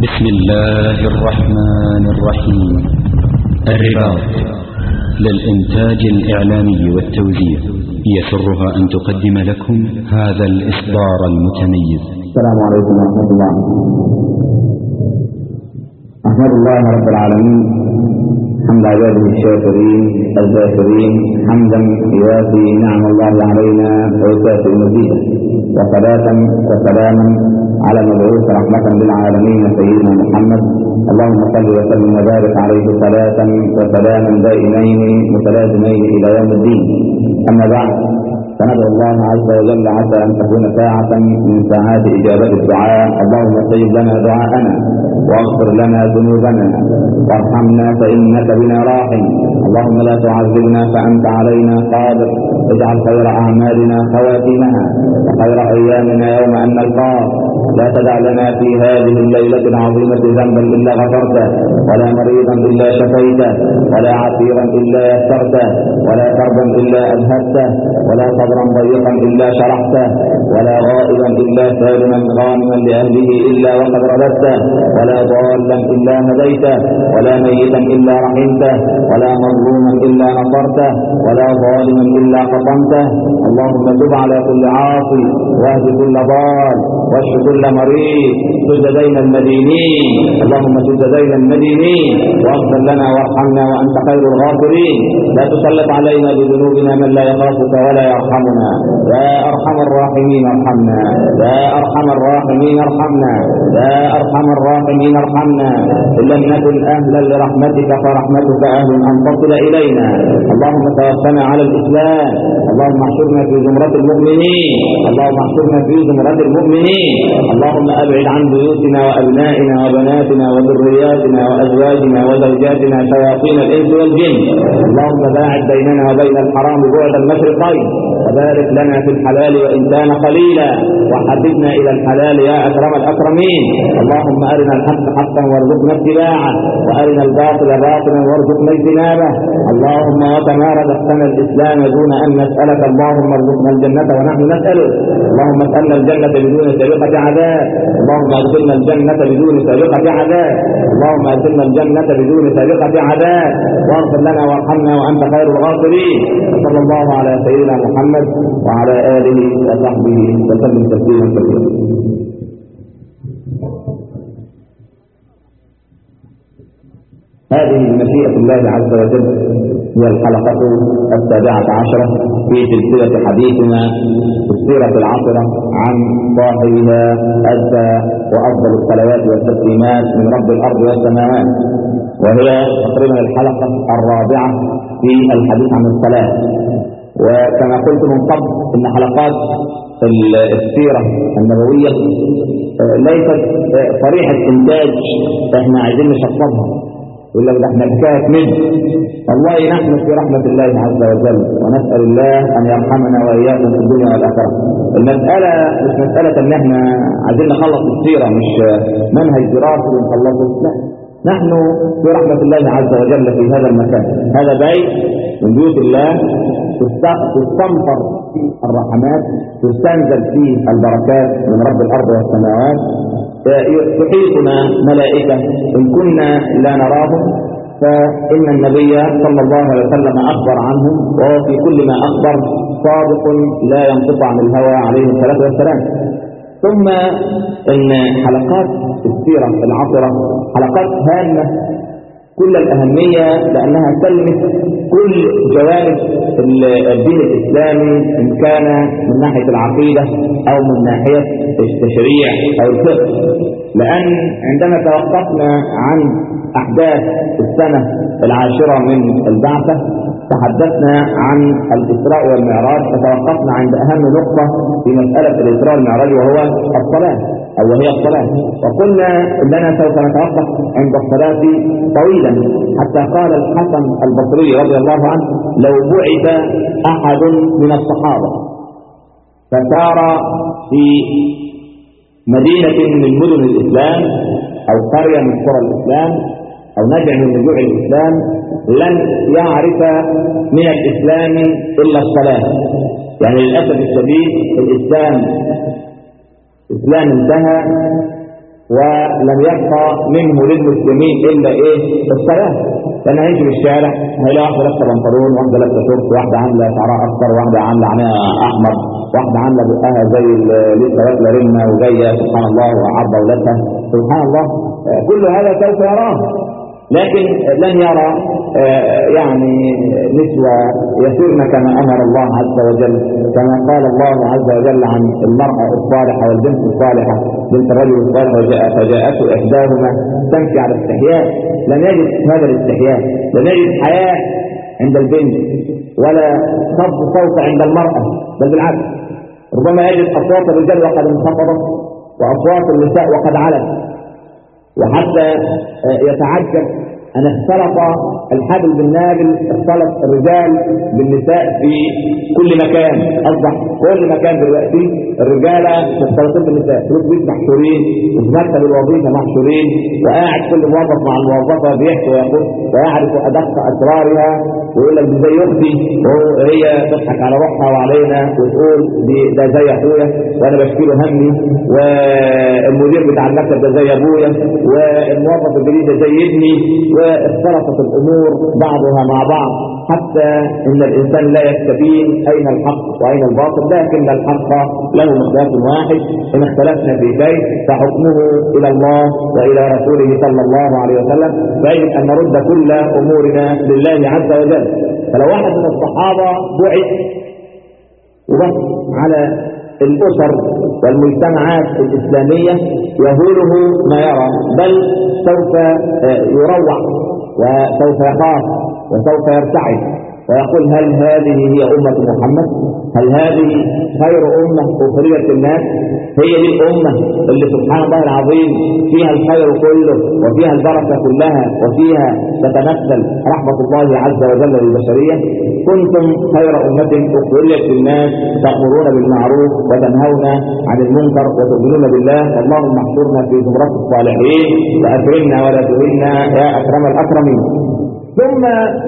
بسم الله الرحمن الرحيم الرباط للإنتاج الإعلامي والتوزيع يسرها أن تقدم لكم هذا الإصدار المتميز السلام عليكم ورحمة الله أحمد الله رب العالمين حمد عباده الشاكرين الذاكرين حمدا يوافي نعم الله علينا ويكافئ مزيدا وصلاة وسلاما على المبعوث رحمة للعالمين سيدنا محمد اللهم صل وسلم وبارك عليه صلاة وسلاما دائمين متلازمين إلى يوم الدين أما بعد فندعو الله عز وجل عسى ان تكون ساعة من ساعات إجابة الدعاء اللهم استجب لنا دعاءنا واغفر لنا ذنوبنا وارحمنا فإنك بنا راحم اللهم لا تعذبنا فأنت علينا قادر اجعل خير أعمالنا خواتيمها وخير أيامنا يوم أن نلقاك لا تدع لنا في هذه الليلة العظيمة ذنبا إلا غفرته ولا مريضا إلا شفيته ولا عسيرا إلا يسرته ولا كربا إلا أذهبته ولا صبرا ضيقا إلا شرحته ولا غائبا إلا سالما غانما لأهله إلا وقد رددته ولا ضالا إلا هديته ولا ميتا إلا رحمته ولا مظلوما إلا نصرته ولا ظالما إلا قطمته اللهم تب على كل عاصي واهد كل ضال واشف كل مريض سد دين المدينين اللهم سد دين المدينين واغفر لنا وارحمنا وأنت خير الغافرين لا تسلط علينا بذنوبنا من لا يخافك ولا يرحمنا يا أرحم الراحمين ارحمنا يا أرحم الراحمين ارحمنا يا أرحم الراحمين ارحمنا إن لم نكن أهلا لرحمتك فرحمتك أهل أن تصل إلينا اللهم توفنا على الإسلام اللهم احشرنا في زمرة المؤمنين اللهم احشرنا في زمرة المؤمنين اللهم أبعد عن بيوتنا وأبنائنا وبناتنا وذرياتنا وأزواجنا وزوجاتنا شياطين الإنس والجن اللهم باعد بيننا وبين الحرام بعد المشرقين وبارك لنا في الحلال وإن كان قليلا وحببنا إلى الحلال يا أكرم الأكرمين اللهم أرنا الحق حقا وارزقنا اتباعه وأرنا الباطل باطلا وارزقنا اجتنابه اللهم وكما رزقتنا الإسلام دون أن نسألك اللهم ارزقنا الجنة ونحن نسألك اللهم اسألنا الجنة بدون سابقة عذاب اللهم ادخلنا الجنة بدون سابقة عذاب اللهم ادخلنا الجنة بدون سابقة عذاب واغفر لنا وارحمنا وأنت خير الغافرين وصلى الله على سيدنا محمد وعلى آله وصحبه وسلم تسليما كثيرا هذه بمشيئة الله عز وجل هي الحلقة السابعة عشرة في سلسلة حديثنا في السيرة العصرة عن صاحبها أدى وأفضل الصلوات والتسليمات من رب الأرض والسماوات وهي تقريبا الحلقة الرابعة في الحديث عن الصلاة وكما قلت من قبل ان حلقات السيرة النبوية ليست صريحة انتاج احنا عايزين نشطبها يقول لك ده احنا حكايه مد والله نحن في رحمه الله عز وجل ونسال الله ان يرحمنا واياكم في الدنيا والاخره. المساله مش مساله ان احنا عايزين نخلص السيره مش منهج دراسي ونخلصه لا نحن في رحمه الله عز وجل في هذا المكان هذا بيت من بيوت الله تستنفر فيه الرحمات تستنزل فيه البركات من رب الارض والسماوات تحيطنا ملائكة إن كنا لا نراهم فإن النبي صلى الله عليه وسلم أخبر عنهم وهو في كل ما أخبر صادق لا ينطق عن الهوى عليه الصلاة والسلام ثم إن حلقات السيرة العصرة حلقات هامة كل الأهمية لأنها تلمس كل جوانب الدين الإسلامي إن كان من ناحية العقيدة أو من ناحية التشريع أو الفقه لأن عندما توقفنا عن أحداث السنة العاشرة من البعثة تحدثنا عن الإسراء والمعراج فتوقفنا عند أهم نقطة في مسألة الإسراء والمعراج وهو الصلاة أو وهي الصلاة وقلنا أننا سوف نتوقف عند الصلاة طويلا حتى قال الحسن البصري رضي الله عنه لو بعث أحد من الصحابة فسار في مدينة من مدن الإسلام أو قرية من قرى الإسلام أو نجع من نجوع الإسلام لن يعرف من الإسلام إلا الصلاة يعني للأسف الشديد الإسلام إسلام انتهى ولم يبقى منه للمسلمين الا ايه الصلاه لان هيمشي في الشارع هيلاقي واحده لابسه بنطلون واحده لابسه شورت واحده عامله شعرها اصفر واحده عامله عينيها احمر واحده عامله بقها زي ال- لسه واكله رنه وجايه سبحان الله وعضه اولادها سبحان الله آه، كل هذا سوف يراه لكن لن يرى آه، يعني نسوة يسيرن كما أمر الله عز وجل كما قال الله عز وجل عن المرأة الصالحة والبنت الصالحة بنت الرجل الصالح وجاء فجاءته إحداهما تمشي على استحياء لم يجد هذا الاستحياء لم يجد حياء عند البنت ولا خفض صوت عند المرأة بل بالعكس ربما يجد أصوات الرجال وقد انخفضت وأصوات النساء وقد علت وحتى آه، يتعجب أن اختلط الحبل بالنابل اختلط الرجال بالنساء في كل مكان أصبح كل مكان دلوقتي الرجالة مختلطين بالنساء في بيت محشورين وفي مكتب الوظيفة محشورين وقاعد كل موظف مع الموظفة بيحكي ويقول ويعرف أدق أسرارها ويقول لك دي زي أختي وهي تضحك على روحها وعلينا وتقول دي ده زي أخويا وأنا بشكي له همي والمدير بتاع المكتب ده زي أبويا والموظف الجديد ده زي ابني واختلطت الامور بعضها مع بعض حتى ان الانسان لا يستبين اين الحق واين الباطل لكن الحق له مقياس واحد ان اختلفنا في شيء فحكمه الى الله والى رسوله صلى الله عليه وسلم فيجب ان نرد كل امورنا لله عز وجل فلو واحد من الصحابه بعث وبص على الأسر والمجتمعات الإسلامية يهوله ما يرى بل سوف آه، يروع وسوف يخاف وسوف يرتعد ويقول هل هذه هي أمة محمد هل هذه خير أمة أخرجت للناس هي دي الأمة اللي سبحان الله العظيم فيها الخير كله وفيها البركة كلها وفيها تتمثل رحمة الله عز وجل للبشرية كنتم خير أمة أخرجت للناس تأمرون بالمعروف وتنهون عن المنكر وتؤمنون بالله اللهم احشرنا في زمرة الصالحين وأكرمنا ولا تهنا يا أكرم الأكرمين ثم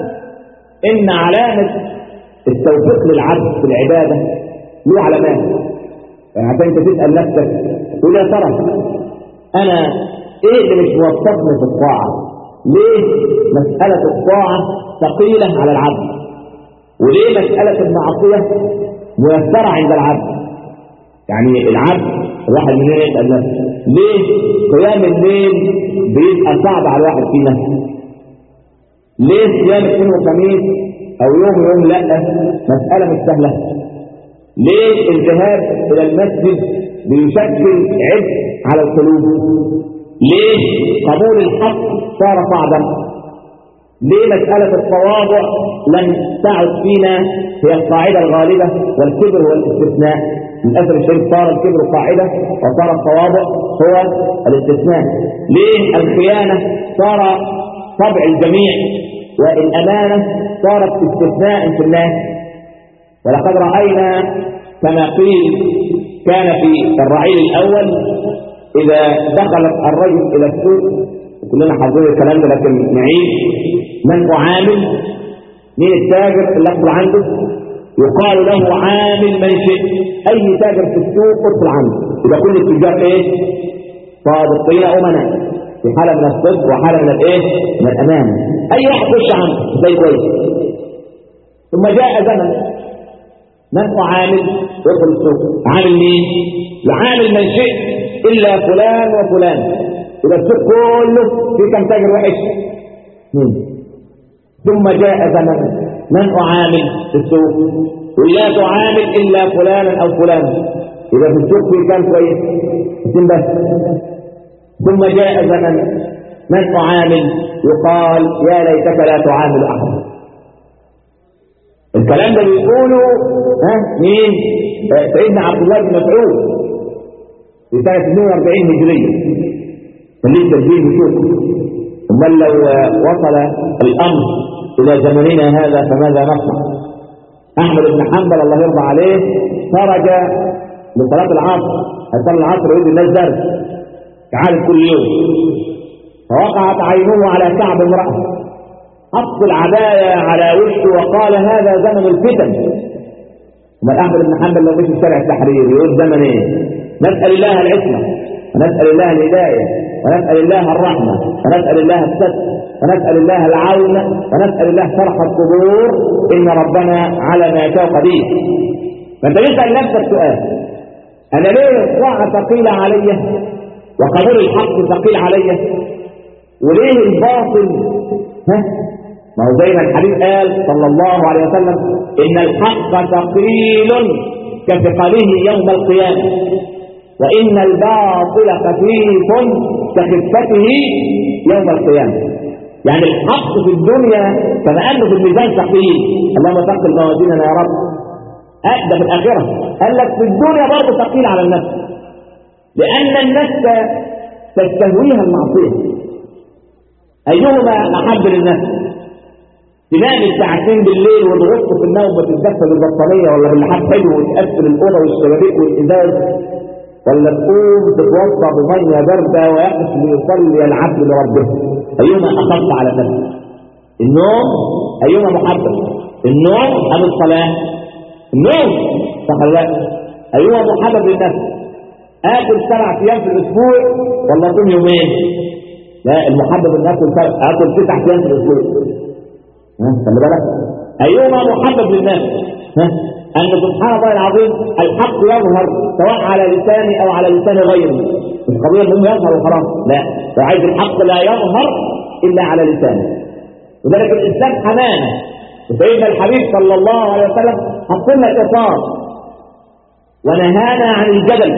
إن علامة التوفيق للعبد في العبادة له علامات يعني عشان انت تسأل نفسك تقول يا ترى أنا إيه اللي مش موفقني في الطاعة؟ ليه مسألة الطاعة ثقيلة على العبد؟ وليه مسألة المعصية ميسرة عند العبد؟ يعني العبد الواحد مننا يسأل نفسه ليه قيام الليل بيبقى صعب على الواحد فينا؟ ليه صيام اثنين وخميس او يوم يوم لا مسألة مش سهلة ليه الذهاب الى المسجد بيشكل عبء على القلوب ليه قبول الحق صار صعبا ليه مسألة التواضع لم تعد فينا هي القاعدة الغالبة والكبر هو الاستثناء للأسف الشديد صار الكبر قاعدة وصار التواضع هو الاستثناء ليه الخيانة صار طبع الجميع والأمانة صارت استثناء في الناس ولقد رأينا كما قيل كان في الرعيل الأول إذا دخل الرجل إلى السوق كلنا حافظين الكلام ده لكن نعيد من هو عامل مين التاجر اللي أدخل عنده يقال له عامل من شئ أي تاجر في السوق ادخل عنده يبقى كل التجار إيه صادقين أمنا في حالة من الصدق وحالة من الايه من الأمان أي واحد يخش عنه زي كويس ثم جاء زمن من هو عامل يدخل السوق عامل مين العامل من شئ إلا فلان وفلان إذا السوق كله في كم تاجر وحش مين ثم جاء زمن من هو عامل في السوق ولا تعامل إلا فلانا أو فلان إذا في السوق في كم كويس اثنين بس ثم جاء زمن من تعامل يقال يا ليتك لا تعامل أحد الكلام ده بيقوله ها مين آه، سيدنا عبد الله بن مسعود في سنة 42 هجرية كان ليه تسجيل بشوف امال لو آه، وصل الأمر إلى زمننا هذا فماذا نصنع أحمد بن حنبل الله يرضى عليه خرج لصلاة العصر هيصلي العصر ويدي الناس درس تعالى كل يوم فوقعت عينه على كعب امرأة حط العباية على وشه وقال هذا زمن الفتن وما أحمد بن حنبل لو مشي في شارع التحرير يقول زمن ايه نسأل الله العصمة ونسأل الله الهداية ونسأل الله الرحمة ونسأل الله الستر ونسأل الله العون ونسأل الله شرح الصدور إن ربنا على ما يشاء قدير فأنت تسأل نفسك سؤال أنا ليه الطاعة ثقيلة علي وقبول الحق ثقيل علي وليه الباطل ها ما هو زي ما الحبيب قال صلى الله عليه وسلم إن الحق ثقيل كثقله يوم القيامة وإن الباطل خفيف كخفته يوم القيامة يعني الحق في الدنيا كما أنه في الميزان ثقيل اللهم ثقل موازيننا يا رب أدى في الآخرة قال لك في الدنيا برضه ثقيل على النفس لأن النفس تستهويها المعصية أيهما أحب للنفس تنام الساعة 2 بالليل وتغط في النوم وتتدفى بالبطانية ولا باللحاف حلو وتقفل الأوضة والشبابيك والإزاز ولا تقوم تتوضا بمية باردة ويقف ليصلي العبد لربه أيهما أخف على نفسه النوم أيهما محبب النوم أم الصلاة النوم صح أيهما محبب للنفس آكل سبع أيام في الأسبوع ولا أصوم يومين لا المحبب النفس آكل تسع أيام في الأسبوع ها خلي بالك أيهما محبب للناس ها أن سبحان الله العظيم الحق يظهر سواء على لساني أو على لسان غيري مش قضية انه يظهر وخلاص لا هو عايز الحق لا يظهر إلا على لسانه وذلك الإسلام حمانة وسيدنا الحبيب صلى الله عليه وسلم حط لنا إطار ونهانا عن الجدل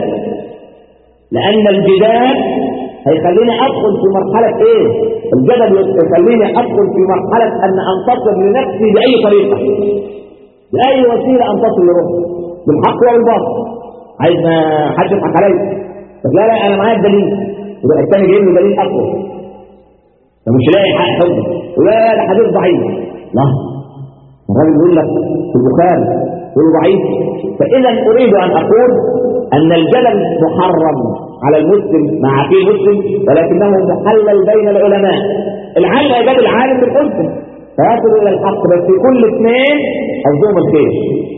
لأن الجدال هيخليني أدخل في مرحلة إيه؟ الجدل يخليني أدخل في مرحلة أن أنتصر لنفسي بأي طريقة بأي وسيلة أنتصر لروحي بالحق وبالباطل عايز ما حد يضحك عليا طب لا لا أنا معايا الدليل يبقى الثاني جايب لي دليل أقوى فمش لاقي حق حجة ولا لا ده حديث ضعيف لا الراجل يقول لك في البخاري يقول ضعيف فإذا أريد أن أقول أن الجدل محرم على المسلم مع أخيه مسلم ولكنه محلل بين العلماء العالم يجاب العالم بالحسن فيصل إلى الحق بس في كل اثنين حظهم الخير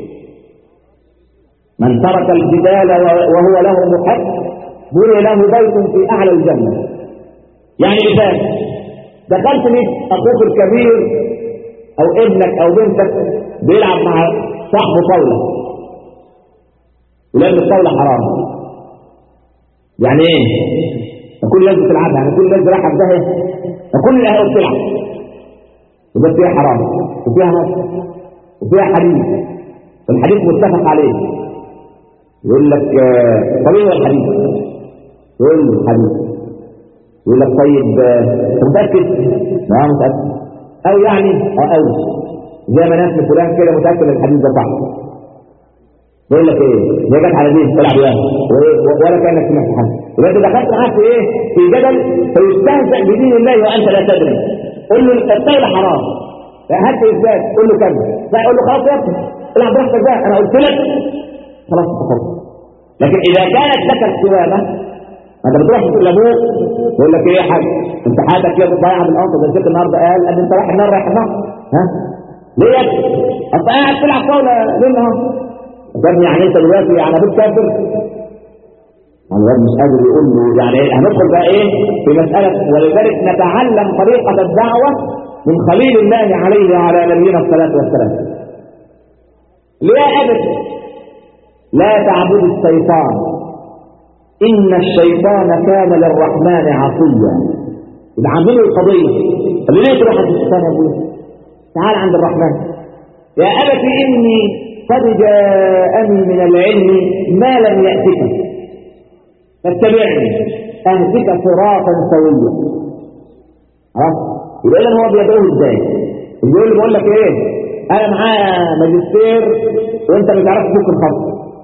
من ترك الجدال وهو له محب بني له بيت في أعلى الجنة يعني مثال دخلت لك أخوك الكبير أو ابنك أو بنتك بيلعب مع صاحبه طاولة ولأن الطاولة حرام يعني ايه كل الناس بتلعبها يعني كل الناس رايحه في داهيه فكل الاهل بتلعب وده فيها حرام وفيها نص وفيها حديث الحديث متفق عليه يقول لك طبيعي الحديث يقول له الحديث يقول لك طيب متاكد لا متاكد او يعني او زي ما ناس فلان كده متاكد ان الحديث ده صح يقول لك ايه هي جت على دين تلعب يعني ولا كانك سمعت حاجه يبقى انت دخلت معاه في ايه في جدل فيستهزأ بدين الله وانت لا تدري قول له الطاوله حرام هات اثبات قول له كذا لا قول له خلاص يا ابني العب براحتك بقى انا قلت لك خلاص تخلص لكن اذا كانت لك السوامه انت بتروح تقول لابوك يقول لك ايه يا حاج انت حياتك كده ضايعه بالارض ده الشيخ النهارده قال ان انت رايح النار رايح النار ها ليه يا ابني انت قاعد تلعب طاوله ليل نهار ابني يعني انت دلوقتي يعني ابوك كافر الواد مش قادر يقول له يعني هندخل بقى ايه في مسألة ولذلك نتعلم طريقة الدعوة من خليل الله عليه وعلى نبينا الصلاة والسلام ليه أبد لا تعبد الشيطان إن الشيطان كان للرحمن عصيا إذا عاملوا القضية طب ليه تروح عند الشيطان يا أبويا تعال عند الرحمن يا أبت إني قد جاءني من العلم ما لم يأتك فاتبعني أهدك صراطا سويا خلاص يبقى إذا هو بيدعوه إزاي يقول لي بقول لك إيه أنا معايا ماجستير وأنت ما تعرفش فوق الخط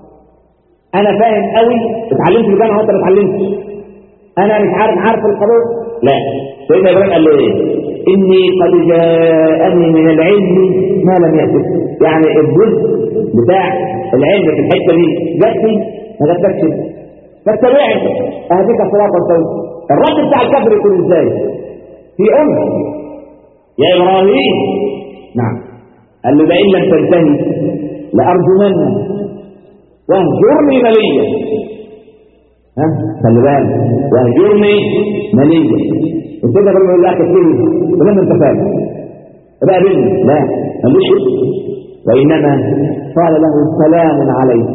أنا فاهم قوي اتعلمت في الجامعة وأنت ما اتعلمتش أنا مش عارف عارف القانون لا سيدنا إبراهيم قال له إيه إني قد جاءني من العلم ما لم يأتك يعني الجزء بتاع العلم في الحتة دي جاتني ما جاتلكش فاتبعني اهديك صراطا سويا الرد بتاع الكفر يكون ازاي في امر يا ابراهيم نعم قال له لئن لم تنتهي لارجمنك واهجرني مليا ها خلي بالك واهجرني مليا السيدة ابراهيم يقول لها كتير ولما انت فاهم بقى بني لا ملوش وانما قال له سلام عليك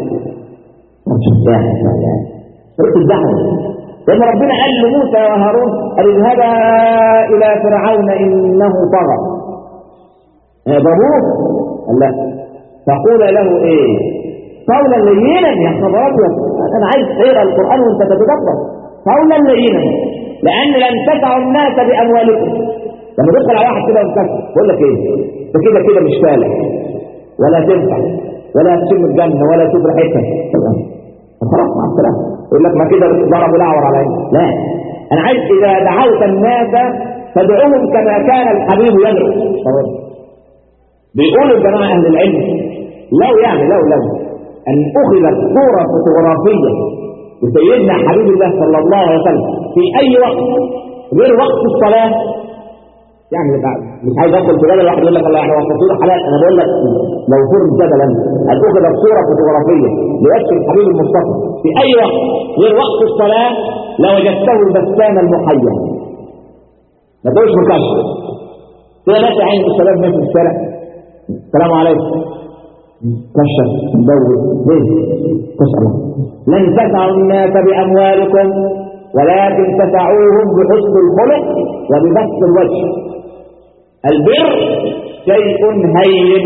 رد الدعوة لأن ربنا قال لموسى وهارون قال اذهبا إلى فرعون إنه طغى ضروه قال لا فقول له إيه قولا لينا يا خبر أبيض أنا عايز تقرا القرآن وأنت تتدبر قولا لينا لأن لن تدعوا الناس بأموالكم لما تدخل على واحد كده وانكسر بقول لك إيه ده كده كده مش فالح ولا تنفع ولا تشم الجنة ولا تشوف ريحتها خلاص مع السلامة يقول لك ما كده ضرب الاعور علي لا انا عايز اذا دعوت الناس فادعوهم كما كان الحبيب يدعو بيقولوا الجماعه اهل العلم لو يعني لو لو ان اخذت صوره فوتوغرافيه لسيدنا حبيب الله صلى الله عليه وسلم في اي وقت غير وقت الصلاه يعني مش عايز ادخل في جدل واحد يقول لك الله يعني هو التصوير حلال انا بقول لك لو فرض جدلا ان اخذت صوره فوتوغرافيه لوجه الحبيب المصطفى في اي وقت غير وقت الصلاه لوجدته بسام المحيا ما تقولش مكشف تلاقي ناس عين الشباب ماشي في الشارع السلام عليكم كشف مدور ليه تسأل لن تسعوا الناس بأموالكم ولكن تسعوهم بحسن الخلق وببسط الوجه البر شيء هين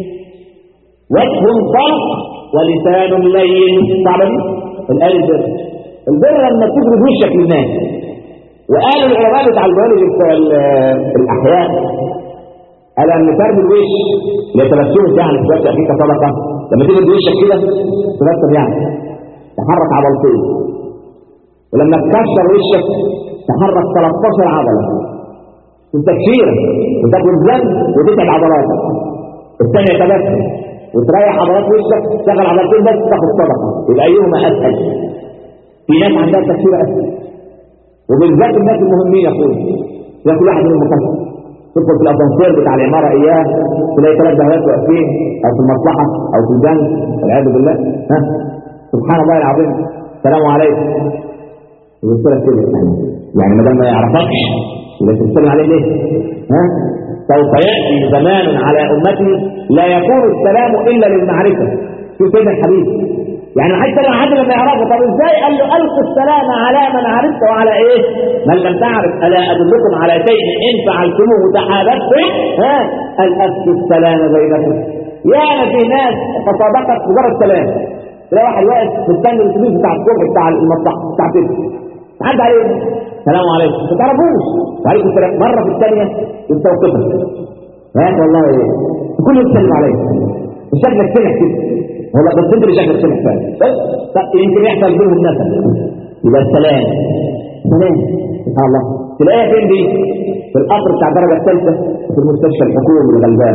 وجه طلق ولسان لين صعب الآل البر البر لما تفرد وشك للناس وقالوا العلماء بتاع الجوانب بتوع الأحياء قال ان فرد الوش اللي تبسمه يعني تبسم فيك صدقه لما تفرد وشك كده تبسم يعني تحرك عضلتين ولما تكسر وشك تحرك 13 عضله التكسير وتاكل ذنب وتتعب عضلاتك الثانيه تبسم وتريح عضلات وشك تشغل عضلتين بس تاخد صدقه يبقى ايهما اسهل في ناس عندها تكسير اسهل وبالذات الناس المهمين يا اخويا ده كل واحد منهم مكسر تدخل في الاسانسير بتاع العماره اياه تلاقي ثلاث بهوات واقفين او في المصلحه او في الجنه والعياذ بالله ها سبحان الله العظيم السلام عليكم يبص لك كده يعني يعني ما دام ما يعرفكش يبقى تسلم عليه ليه؟ ها؟ سوف ياتي زمان على امتي لا يكون السلام الا للمعرفه شوف سيدنا الحبيب يعني حتى لو حد لم يعرفه طب ازاي قال له القوا السلام على من عرفت وعلى ايه؟ من لم تعرف الا ادلكم على شيء ان فعلتموه تحاببتم ها؟ قال افشوا السلام بينكم يا في ناس تصادقت مجرد سلام تلاقي واحد واقف مستني الاتوبيس بتاع الصبح بتاع المصلحه بتاع كده عدى عليه السلام عليكم ما تعرفوش وعليكم السلام مره في الثانيه يستوقفك هات والله ايه كل يسلم عليك وشكلك سمح كده والله بس انت اللي شكلك سمح فعلا بس طب يمكن يحصل بينهم نسب يبقى السلام سلام سبحان الله تلاقيها فين دي؟ في القصر بتاع الدرجه الثالثه في المستشفى الحكومي الغلبان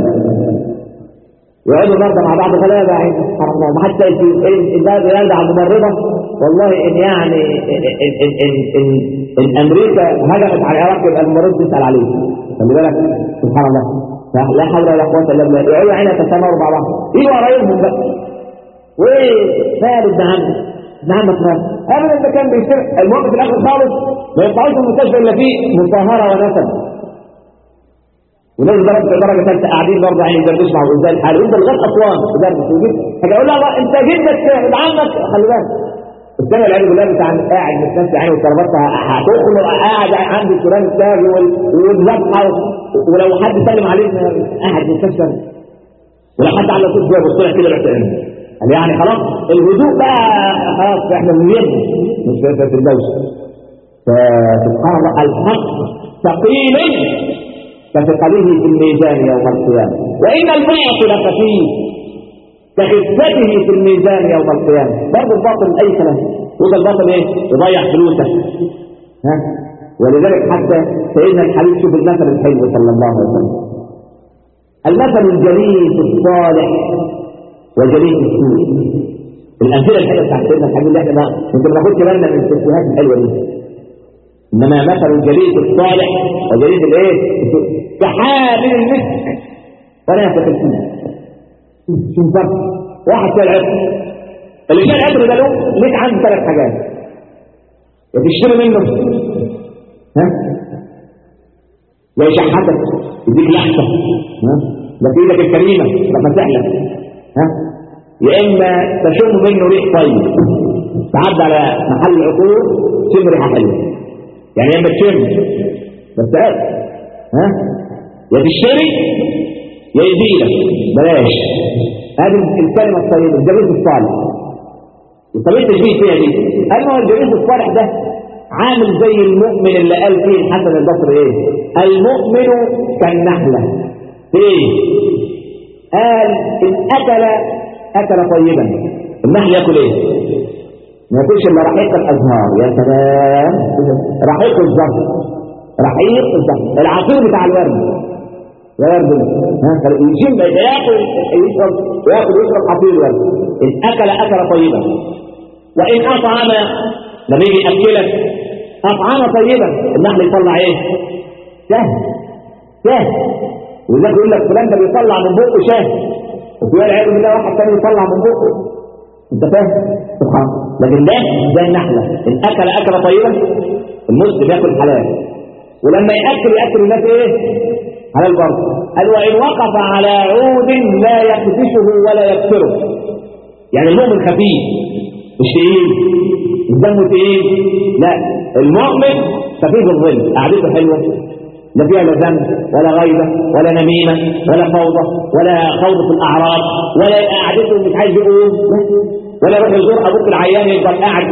يقعدوا برضه مع بعض غلابه يعني سبحان الله ما حتى الباب يرجع الممرضه والله ان يعني ان ان ان, إن, إن امريكا هجمت على العراق يبقى الممرض تسال عليه خلي بالك سبحان الله لا حول ولا قوه الا بالله يقعدوا عينها تتمروا مع بعض يجوا قرايبهم بقى وايه فارد ابن عمك ابن عمك مات ابدا ده كان بيصير المهم في الاخر خالص ما يطلعوش من المستشفى الا فيه مطهره ونسب وناس درجة درجة ثالثة قاعدين برضه يعني يدردش مع ازاي الحال وانت لغايه اسوان تدردش وجيت حاجه اقول لها انت جدك ابن عمك خلي بالك الثاني العياذ بالله بتاع قاعد متنسي عينه وكربتها هتدخل قاعد عند السودان الساجي والذبحه ولو حد سلم عليه قاعد مستشفى ولو حد على صوت جوه بص كده رحت قال يعني خلاص الهدوء بقى خلاص احنا بنيد مش في الدوشه فسبحان الله الحق ثقيل كثقله في الميزان يوم القيامة وإن الباطل خفيف كخفته في الميزان يوم القيامة برضه الباطل أي كلام وده الباطل إيه؟ يضيع فلوسك ها ولذلك حتى سيدنا الحبيب شوف المثل الحلو صلى الله عليه وسلم المثل الجليس الصالح وجليس السوء الأمثلة الحلوة بتاعت سيدنا الحبيب اللي احنا ما يمكن ما ناخدش بالنا من التسويهات الحلوة دي انما مثل الجليس الصالح وجليس الايه كحامل المسك ونافخ الفيل شوف فرق واحد شايل عطر اللي شايل عطر ده له ليك عنده ثلاث حاجات يا تشتري منه ها يا يشحتك يديك لحسة ها ده في ايدك الكريمة ده فاتح لك ها يا اما تشم منه ريح طيب تعدي على محل العطور تشم ريحه حلوه يعني يا اما تشم بس قال ها يا تشتري يا يزيدك بلاش هذه الكلمه الطيبه الجليس الصالح طب انت تشبيه فيها دي قال ما هو الجليس الصالح ده عامل زي المؤمن اللي قال فيه الحسن البصري ايه المؤمن كالنحله ايه قال ان اكل اكل طيبا النحل ياكل ايه ما ياكلش الا رحيق الازهار يا سلام رحيق الزهر رحيق الزهر العصير بتاع الورد يا ورد ها يشم ياكل يشرب وياكل ويشرب عصير الورد ان اكل اكل طيبا وان اطعم لما يجي ياكلك اطعم طيبا النحل يطلع ايه شهد شهد ولذلك يقول لك فلان ده بيطلع من بقه شهد وفي والعياذ بالله واحد ثاني يطلع من بقه انت فاهم سبحان الله لكن ده زي النحله ان اكل اكل طيبا المسلم ياكل حلال ولما ياكل ياكل الناس ايه حلال برضه قال وان وقف على عود لا يخدشه ولا يكسره يعني المؤمن خفيف مش تقيل مش دمه تقيل لا المؤمن خفيف الظل قعدته حلوه لا فيها لا ذنب ولا غيبة ولا نميمة ولا فوضى ولا خوض في الأعراض ولا يبقى قعدته مش عايز يقوم ولا يروح يزور أبوك العيان يفضل قاعد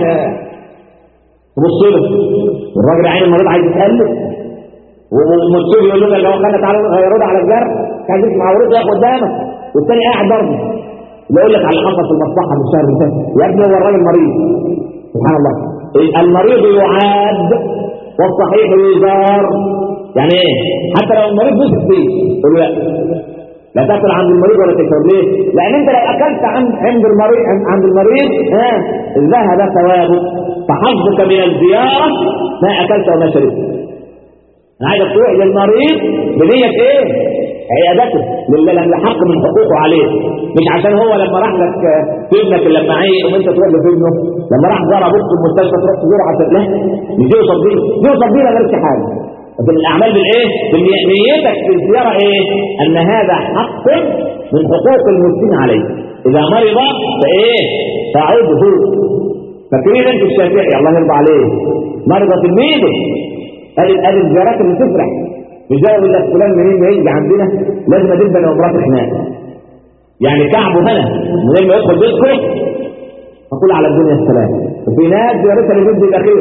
تبص له والراجل عين المريض عايز يتقلب والمسؤول يقول له لو خلنا تعالوا غيروا على الجرح كان يسمع ورد ياخد قدامك والثاني قاعد برضه يقول لك على اللي حصل في المصلحه في الشهر اللي فات يا ابني هو الراجل مريض سبحان الله المريض يعاد والصحيح يزار يعني ايه حتى لو المريض نزل فيه قول لا لا تاكل عند المريض ولا تشرب ليه لان انت لو اكلت عند عند المريض عند المريض ها ذهب ثوابه فحظك من الزياره ما اكلت وما شربت انا عايزك تروح للمريض بنيه ايه عيادته لله لم يحق من حقوقه عليه مش عشان هو لما راح لك في ابنك لما عيق وانت تروح له في ابنه لما راح زار ابوك في المستشفى تروح تزوره عشان لا مش دي يوصل بيه دي يوصل بيه مالكش حاجه لكن الاعمال بالايه بنيتك في الزياره ايه ان هذا حق من حقوق المسلمين عليه اذا مرض فايه فعوده فاكرين انت الشافعي الله يرضى عليه مرض تلميذه ادي ادي الزيارات اللي تفرح مش زي يقول لك فلان منين ما يجي عندنا لازم ادب انا ومراتي خناق يعني كعبه هنا من غير ما يدخل بيتكم فقول على الدنيا السلام وفي ناس زيارتها للجد الاخير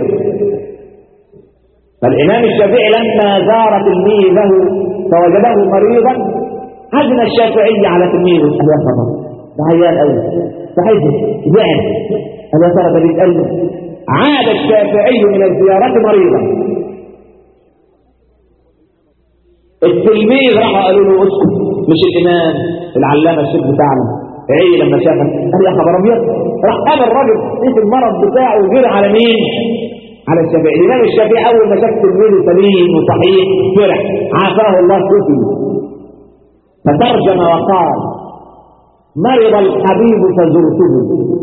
فالإمام الشافعي لما زار تلميذه فوجده مريضا حزن الشافعي على تلميذه قال يا خبر ده عيان قوي فحزن زعل قال يا ترى ده بيتقلب عاد الشافعي من الزيارة مريضا التلميذ راح قالوا له اسكت مش الإمام العلامة الشيخ بتاعنا عي لما شافك قال يا خبر ابيض راح قام الراجل نسي المرض بتاعه وجري على مين على الشافعي الإمام الشافعي أول ما شاف تلميذه سليم وصحيح فرح عافاه الله كفي فترجم وقال مرض الحبيب فزرته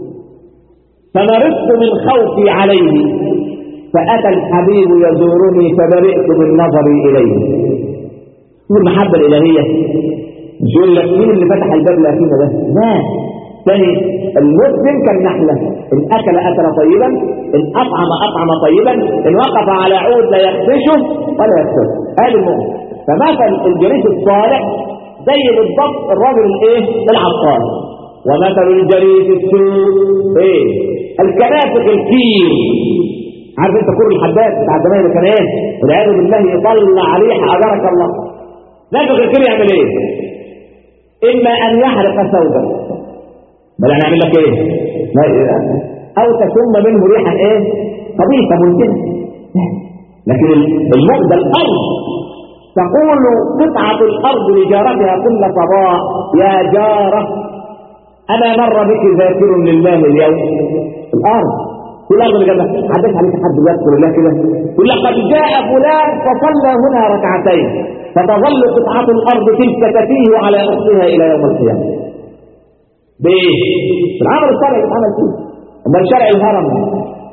فمرضت من خوفي عليه فأتى الحبيب يزورني فبرئت من نظري إليه شوف المحبة الإلهية مش يقول لك مين اللي فتح الباب الأخير ده لا ثاني المسلم كالنحلة إن أكل أكل طيبا إن أطعم أطعم طيبا إن وقف على عود لا يخدشه ولا يكسره هذا المؤمن فمثل الجريس الصالح زي بالضبط الراجل الايه العطار ومثل الجريس السوء ايه الكنافق الكير عارف انت كل الحداد بتاع زمان اللي كان ايه والعياذ بالله يطلع ريح اجرك الله نافق الكير يعمل ايه اما ان يحرق ثوبا بل هنعمل لك ايه او تشم منه ريحا ايه خبيثه ممكن لكن المؤذى الارض تقول قطعة الأرض لجارتها كل صباح يا جارة أنا مر بك ذاكر لله اليوم الأرض في الأرض اللي جنبها حدث عليك حد يذكر الله كده يقول لقد جاء فلان فصلى هنا ركعتين فتظل قطعة الأرض تلك تتيه على أختها إلى يوم القيامة بإيه؟ العمل الصالح اللي اتعمل فيه أما شرع الهرم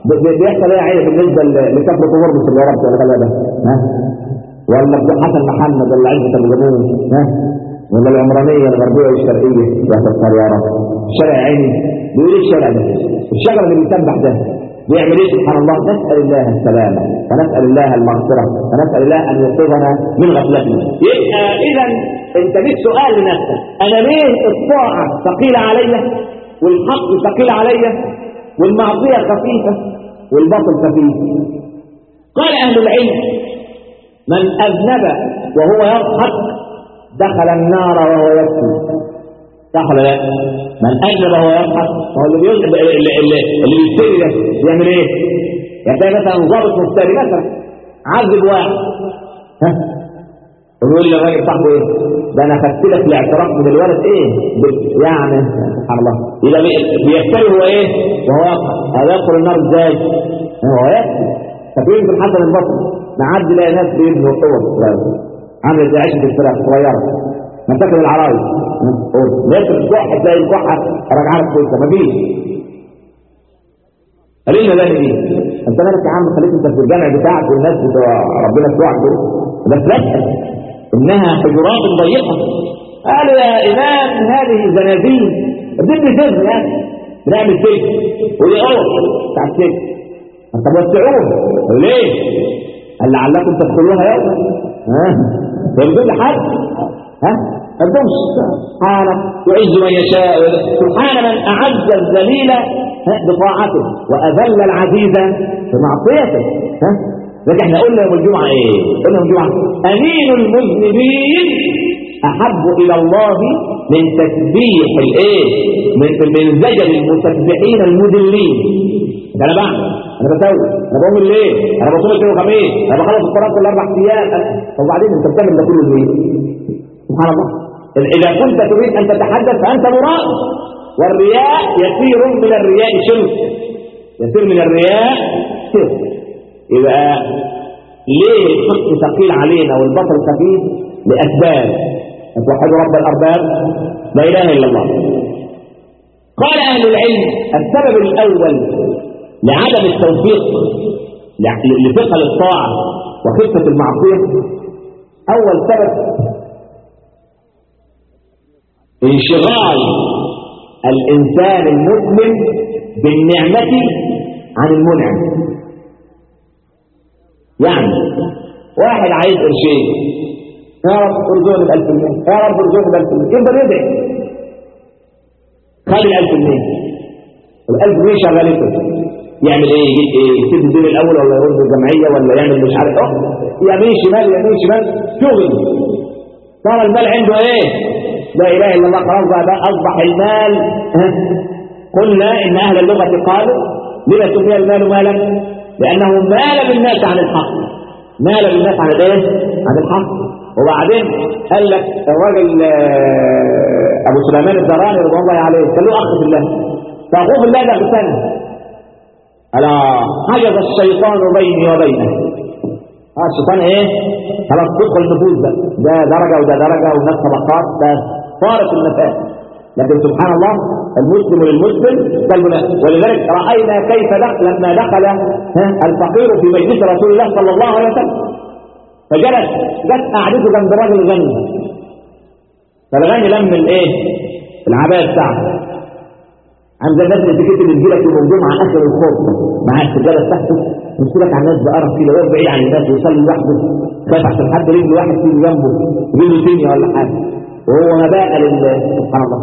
بيحصل ايه عيب بالنسبه لكفر قبرص اللي ربط ولا غلبه ها ولا ابو حسن محمد ولا عزه ابو جمهور ها ولا العمرانيه الغربيه والشرقيه يا ستار يا رب الشارع عيني بيقول ايه الشارع ده الشجر اللي بيسبح ده بيعمل ايه سبحان الله نسال الله السلامه ونسال الله المغفره ونسال الله ان يوقظنا من غفلتنا يبقى اذا انت ليك سؤال لنفسك انا ليه الطاعه ثقيله عليا والحق ثقيل عليا والمعصيه خفيفه والباطل خفيف قال اهل العلم من اذنب وهو يضحك دخل النار وهو يبكي صح ولا لا من اجنب وهو يضحك هو اللي بيذنب اللي اللي اللي بيشتري ده بيعمل ايه يعني مثلا ضابط مفتري مثلا عذب واحد ها ويقول للراجل صاحبه ايه ده انا خدت لك الاعتراف من الولد ايه يعني سبحان الله يبقى بيفتري هو ايه وهو يضحك هذا يدخل النار ازاي هو يبكي فبين في الحسن البصري نعدي لاقي ناس بيبنوا قوة عامل زي عيشه الفراخ صغيره مساكن العرايس لكن الكحة تلاقي الكحة راجعة لك كويسة مفيش قليلنا بقى دي انت مالك يا عم خليك انت في الجامع بتاعك والناس بتوع ربنا بتوعك دول بس لا انها حجرات ضيقه قالوا يا امام هذه زنازين بدي سجن يا اخي بنعمل سجن ودي اوض بتاع السجن انت موسعوه ليه؟ قال لعلكم تدخلوها يوم ها يرجو حد ها الدمش سبحانه يعز من يشاء سبحان من أعز الذليل بطاعته وأذل العزيز بمعصيته ها لكن احنا قلنا يوم الجمعة ايه قلنا يوم الجمعة أمين المذنبين أحب إلى الله من تسبيح الايه من من زجل المسبحين المذلين ده انا بعمل انا بسوي انا بقوم الليل انا بصوم الاثنين وخميس انا بخلص القران كل اربع ايام وبعدين انت بتعمل ده كله ليه؟ سبحان الله إذا كنت تريد أن تتحدث فأنت مراد والرياء يسير من الرياء شرك يسير من الرياء شرك يبقى ليه الحق ثقيل علينا والبطل خفيف لأسباب توحدوا رب الأرباب لا إله إلا الله قال أهل العلم السبب الأول لعدم التوفيق لثقل الطاعة وخفة المعصية أول سبب انشغال الإنسان المسلم بالنعمة عن المنعم يعني واحد عايز قرشين يا رب ارزقني بألف جنيه يا رب ارزقني بألف جنيه يفضل يدعي خد الألف جنيه الألف جنيه شغالته يعمل ايه يجيب ايه يسيب الدين الاول ولا يرد الجمعيه ولا يعمل مش عارف اه يمين شمال يمين شمال شغل صار المال عنده ايه لا اله الا الله خلاص بقى اصبح المال قلنا ان اهل اللغه قالوا لما سمي المال مالا لانه مال بالناس عن الحق مال بالناس عن الايه عن الحق وبعدين قال لك الراجل ابو سليمان الزراني رضي الله عليه قال له اخ في الله فاخوه في الله ده بسنه ألا حجز الشيطان بيني وبينه اه الشيطان ايه خلاص تدخل النفوس ده ده درجة وده درجة والناس طبقات ده فارق النفاس لكن سبحان الله المسلم للمسلم كالبناء ولذلك رأينا كيف دخل لما دخل الفقير في مجلس رسول الله صلى الله عليه وسلم فجلس جت قعدته جنب راجل غني فالغني لم الايه العباية بتاعته عند الناس اللي تيجي تجيلك يوم الجمعه اخر الخوف مع السجاده بتاعته يمسكك على الناس بقرف كده وهو بعيد عن الناس ويصلي لوحده خايف عشان حد رجل واحد تيجي جنبه يجيب له تاني ولا حاجه وهو مباء لله سبحان الله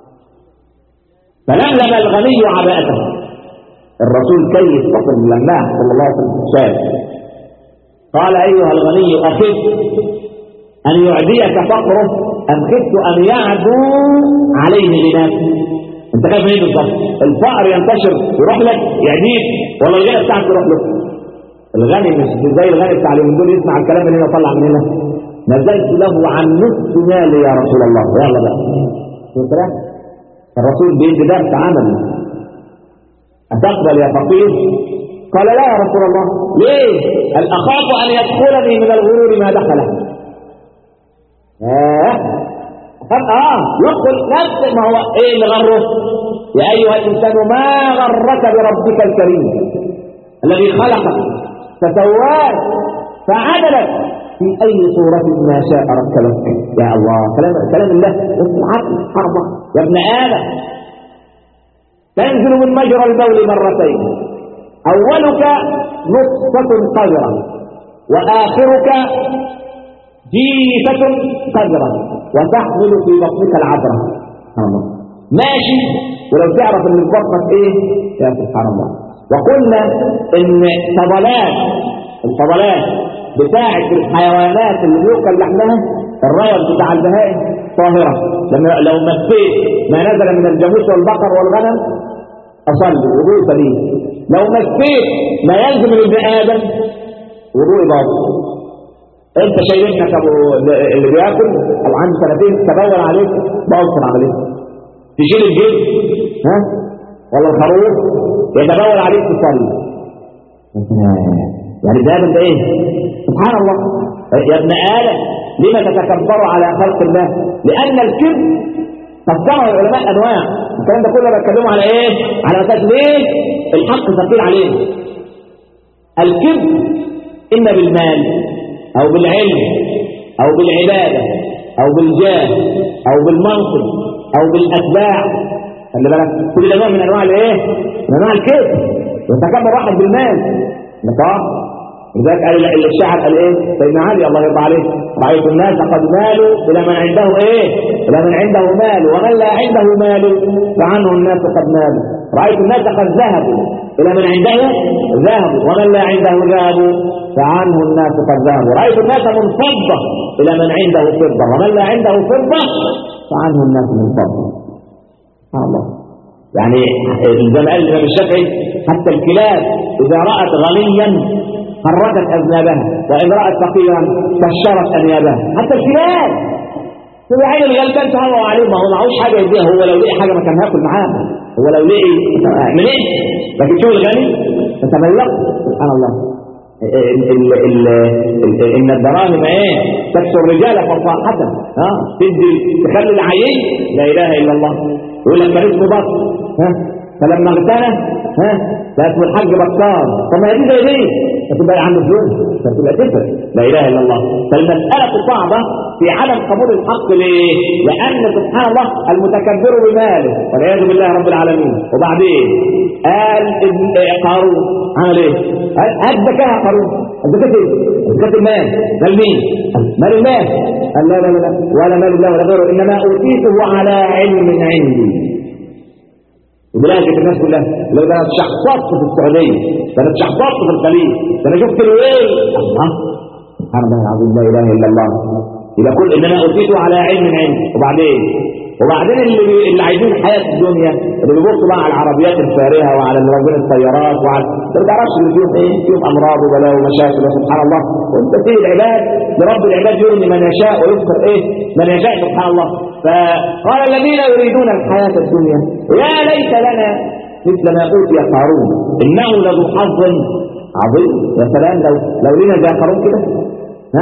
فلملم الغني عباءته الرسول كيف فقر لماه صلى الله عليه وسلم شاف قال ايها الغني اخف ان يعديك فقره ام خفت ان يعدو عليه غناك انت خايف من ايه بالظبط الفقر ينتشر يروح لك يعديك ولا الغنى بتاعك يروح له الغني مش زي الغني بتاع اليومين دول يسمع الكلام من هنا ويطلع من هنا نزلت له عن نصف مالي يا رسول الله يلا بقى شوف الرسول بيدي درس عمل أتقبل يا فقير قال لا يا رسول الله ليه قال أخاف أن يدخلني من الغرور ما دخله آه اه يدخل نفس ما هو ايه اللي غره يا ايها الانسان ما غرك بربك الكريم الذي خلقك فسواك فعدلك في أي صورة ما شاء ركبك يا الله كلام كلام الله بس العقل حربة يا ابن آدم تنزل من مجرى البول مرتين أولك نطفة قذرة وآخرك جيفة قذرة وتحمل في بطنك العذرة سبحان الله ماشي ولو تعرف ان في بطنك ايه يا سبحان الله وقلنا ان فضلات الفضلات بتاعة الحيوانات اللي بيؤكل لحمها الريض بتاع البهائم طاهرة لما لو مسيت ما نزل من الجاموس والبقر والغنم أصلي وضوء سليم لو مسيت ما يلزم من ابن آدم وضوء باطل انت شايلينك ابو اللي بياكل او عنده سنتين تبول عليك باطل عمليه تشيل الجلد ها ولا الخروف يتبول عليك تصلي يعني ده انت ايه سبحان الله يا ابن آدم لما تتكبر على خلق الله لأن الكبر فسره العلماء أنواع الكلام ده كله بتكلمه على ايه على أساس ليه الحق ثقيل عليه الكبر إما بالمال أو بالعلم أو بالعبادة أو بالجاه أو بالمنصب أو بالأتباع خلي بالك كل ده نوع من أنواع الايه من أنواع الكبر يتكبر واحد بالمال نقاط لذلك قال الشاعر قال ايه سيدنا علي الله يرضى عليه رايت الناس قد مالوا الى من عنده ايه الى من عنده مال ومن لا عنده مال فعنه الناس قد مالوا رايت الناس قد ذهبوا الى من عنده ذهب ومن لا عنده ذهب فعنه الناس قد ذهبوا رايت الناس منفضه الى من عنده فضه ومن لا عنده فضه فعنه الناس منفضه سبحان الله يعني زي ما قال الامام الشافعي حتى الكلاب اذا رات غنيا حركت اذنابها وان رات فقيرا كشرت انيابها حتى الكلاب هو عين الغلبان تهوى عليه ما هو معهوش حاجه يديها هو لو لقي حاجه ما كان هياكل معاها هو لو لقي من ايه لكن شوف الغني فتملق سبحان الله ال ال ال ان الدراهم ايه تكسر الرجال فصاحة ها تدي تخلي العيين لا اله الا الله يقول لك كان اسمه بطل ها فلما اغتنى ها بقى اسمه الحاج بطال طب ما هي دي زي دي فتبقى عنده فلوس فتبقى تفرق لا اله الا الله فالمساله صعبه في عدم قبول الحق ليه؟ لان سبحان الله المتكبر بماله والعياذ بالله رب العالمين وبعدين قال ابن قارون عمل ايه؟ قال هات زكاه يا قارون الزكاه ايه؟ زكاه المال مال مين؟ مال الله قال لا لا لا ولا مال الله ولا غيره انما اوتيته على علم عندي وبلاقي الناس كلها لو ده انا اتشحططت في السعوديه ده انا اتشحططت في الخليج ده انا شفت الويل الله سبحان الله العظيم لا اله الا الله يبقى كل انما اوتيته على علم عندي وبعدين وبعدين اللي اللي عايزين حياه الدنيا اللي بيبصوا بقى على العربيات الفارهه وعلى مراكب الطيارات وعلى ما تعرفش اللي فيهم ايه فيهم امراض وبلاء ومشاكل وسبحان الله وانت سيد العباد لرب العباد يغني من يشاء ويذكر ايه من يشاء سبحان الله فقال الذين يريدون الحياه الدنيا يا ليت لنا مثل ما اوتي قارون انه لذو حظ عظيم يا سلام لو لو لنا زي قارون كده ها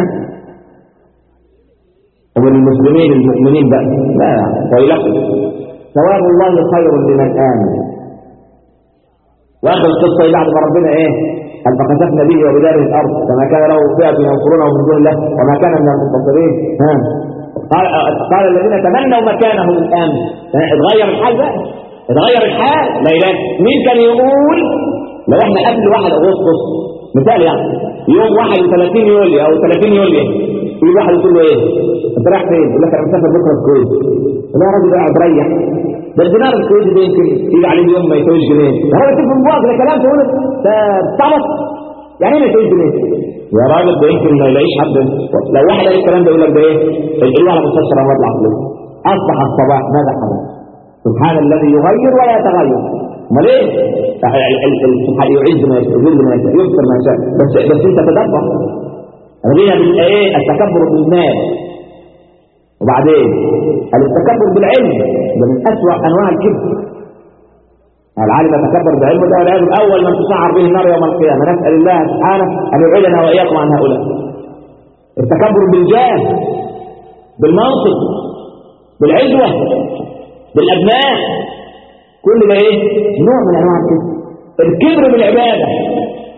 وللمسلمين المؤمنين بقى لا ويلكم ثواب الله خير لمن آمن واخر القصه بعد ما ربنا ايه قد فكشفنا به وبداره الارض فما كان له فئه ينصرونه من دون الله وما كان من المنتصرين ها قال قال الذين تمنوا مكانه الان اتغير الحال بقى اتغير الحال لا اله مين كان يقول لو احنا قبل 1 اغسطس مثال يعني يوم 31 يوليو او 30 يوليو يجي واحد يقول له ايه انت رايح فين يقول لك انا مسافر بكره الكويت لا يا راجل قاعد ريح ده الدينار الكويتي ده يمكن يجي عليه يوم ما يسويش جنيه ده هو يكتب من بوقت ده كلام تقول ده طبط يعني ايه ما يسويش جنيه يا راجل ده يمكن ما يلاقيش حد لو واحد قال الكلام ده يقول لك ده ايه الجنيه على مستشفى امراض العقليه اصبح الصباح ماذا حدث سبحان الذي يغير ولا يتغير امال ايه سبحان يعز ما يشاء يذل ما يشاء يغفر ما يشاء بس بس انت تدبر رضينا بالايه التكبر بالمال وبعدين التكبر بالعلم ده من اسوأ انواع الكبر العالم يتكبر بعلمه ده والعلم اول من تسعر به النار يوم القيامه نسال الله سبحانه ان يبعدنا واياكم عن هؤلاء التكبر بالجاه بالمنصب بالعزوه بالابناء كل ده ايه نوع من انواع الكبر الكبر بالعباده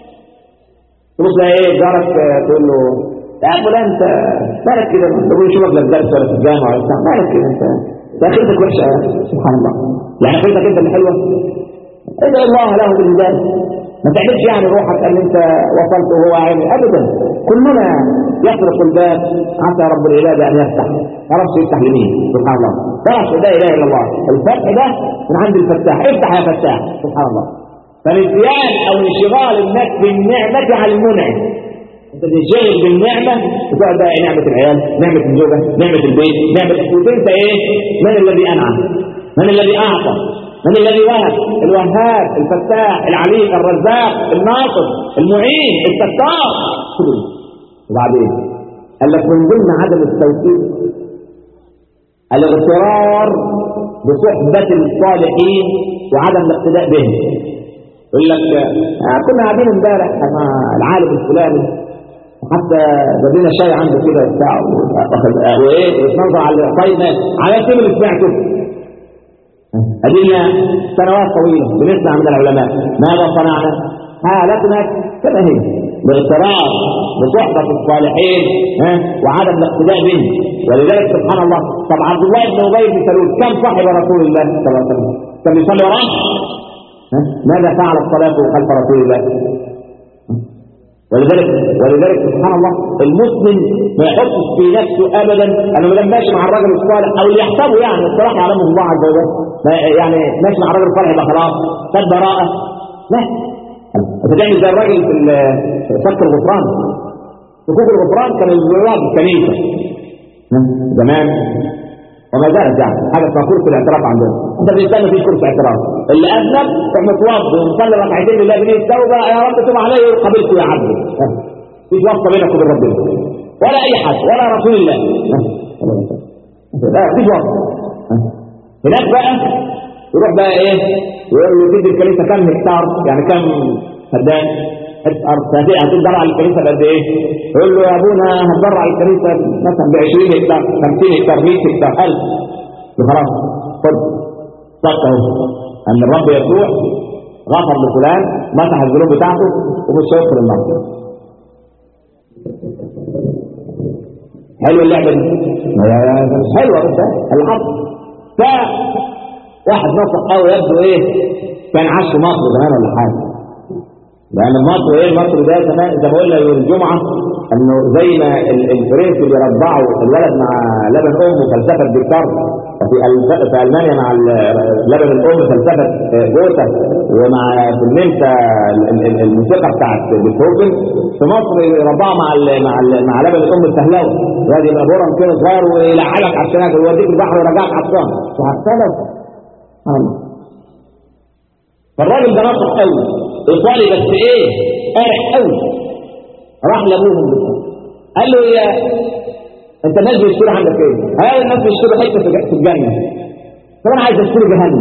تبص لها ايه جارك آه، تقول له يا فلان انت مالك كده تقول يشوفك لا في درس ولا في الجامعه ولا بتاع مالك كده انت ده اخرتك وحشه يا سبحان الله يعني اخرتك انت اللي حلوه ادعي الله له بالهدايه ما تعملش يعني روحك ان انت وصلت وهو عيني ابدا كلنا يطرق الباب عسى رب العباد ان يفتح ما ربش يفتح لمين سبحان الله تعرف لا اله الا الله الفتح ده من عند الفتاح افتح يا فتاح سبحان الله فالانسيان او انشغال الناس بالنعمه على المنعم انت تنشغل بالنعمه وتقعد بقى إيه نعمه العيال نعمه الزوجه نعمه البيت نعمه وتنسى ايه من الذي انعم من الذي اعطى من الذي وهب الوهاب الفتاح العليم الرزاق الناصر المعين الستار كله وبعدين قال لك من ضمن عدم التوفيق الاغترار بصحبة الصالحين وعدم الاقتداء بهم يقول لك آه، كنا قاعدين امبارح مع العالم الفلاني حتى جاب لنا شاي عنده كده وبتاع واخد- آه، وايه ويتنظر على طيب على كل اللي سمعته أدينا سنوات طويلة بنسمع من العلماء ماذا صنعنا؟ حالتنا كما هي باغترار بصحبة الصالحين ها وعدم الاقتداء بهم ولذلك سبحان الله طب عبد الله بن أبي بن سلول كم صاحب رسول الله صلى الله عليه وسلم؟ كان بيصلي وراه؟ ها؟ ماذا فعل الصلاة خلف رسول الله؟ ولذلك ولذلك سبحان الله المسلم ما يحطش في نفسه ابدا انه ما دام ماشي مع الرجل الصالح او اللي يحسبه يعني الصلاح يعلمه الله عز وجل ما- يعني ماشي مع الرجل الصالح يبقى خلاص خد براءه لا انت تعمل زي الراجل في ال- في فك الغفران فكوك الغفران كان الزواج الكنيسه زمان وما زالت يعني حاجه اسمها كرسي الاعتراف عندنا انت بتستنى في كرسي اعتراف اللي اذنب تروح متوضي ومصلي ركعتين لله بنيه التوبه يا رب تب علي وقبلت يا عبدي مفيش واسطه بينك وبين ربنا ولا اي حد ولا رسول الله لا مفيش واسطه هناك بقى يروح بقى ايه يقول له تدي الكنيسه كام هكتار يعني كام فدان حته ارض هت- هتتبرع الكنيسه بقد ايه؟ يقول له يا ابونا هتبرع الكنيسه مثلا ب 20 هكتار 50 هكتار 100 هكتار 1000 خلاص خد صدق اهو ان الرب يسوع غفر لفلان مسح الذنوب بتاعته ومش هيدخل النار حلوه اللعبه دي ما هي مش حلوه بس العصر ف واحد نصح قوي يبدو ايه كان عاش في مصر زمان ولا حاجه لان مصر ايه مصر ده زمان زي ما قلنا يوم الجمعه انه زي ما ال- الفرنسي بيرضعوا الولد مع لبن امه فلسفه ديكارت وفي الف- في المانيا مع ال- لبن الام فلسفه آه، جوتا ومع في النمسا ال- ال- الموسيقى بتاعت بيتهوفن في مصر يرضعوا مع ال مع ال مع لبن الام الفهلاوي الواد يبقى برم كده صغير ويلعبك على الشناكل ويوديك البحر ويرجعك عطشان وهتسلف سبحان الله فالراجل ده نصح قوي ايطالي بس ايه قارح قوي راح لابوهم بس. قال له يا انت الناس بيشتروا عندك ايه؟ قال الناس بيشتروا حته في في الجنه طب انا عايز اشتري جهنم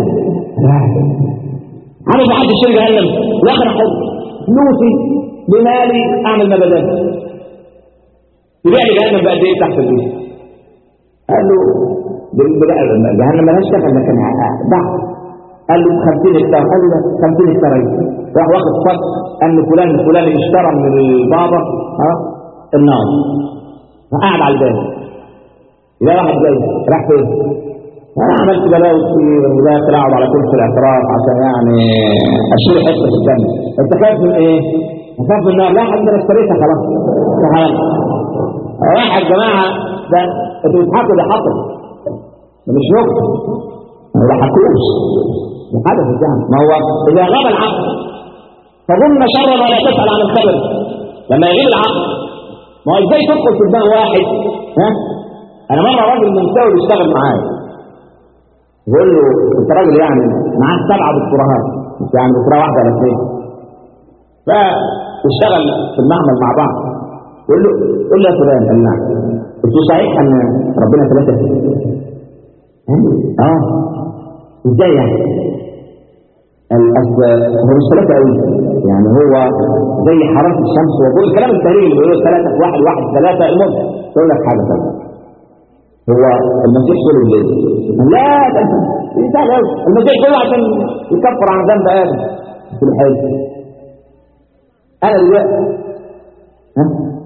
عايز حد يشتري جهنم واخر احط فلوسي بمالي اعمل ما بدل تبيع لي جهنم بقد ايه تحت البيت؟ قال له بال- بال- جهنم مالهاش دخل لكن ضعف قال له 50 هكتار قال له 50 هكتار ايه راح واخد فصل ان فلان الفلاني اشترى من البابا ها النار فقعد على الباب إذا واحد جاي راح فين؟ انا عملت بلاوي كتير وداخل اقعد على كرسي الاعتراف عشان يعني اشيل حته في الجنه انت خايف من ايه؟ خايف من النار لا يا حبيبي انا اشتريتها خلاص تعال واحد يا جماعه ده انتوا بتضحكوا ده حصل ده مش نكته ما يضحكوش ده حدث يعني ما هو اذا غاب العقل فظن شرا ولا تسال عن الخبر لما يغيب العقل ما هو ازاي تدخل في دماغ واحد ها انا مره راجل منساوي بيشتغل معايا بقول له انت راجل يعني معاك سبعه دكتوراهات مش يعني دكتوراه واحده ولا اثنين فاشتغل في المعمل مع بعض قول له قول له يا فلان قال نعم قلت له صحيح ان ربنا ثلاثه اه ازاي يعني؟ قال اصل هو مش ثلاثه قوي يعني هو زي حراره الشمس وكل الكلام التهريج اللي بيقولوا ثلاثه في واحد واحد ثلاثه المهم اقول لك حاجه ثانيه هو المسيح كله الليل لا ده انت سهل قوي المسيح كله عشان يكفر عن ذنب ادم في الحج انا دلوقتي ها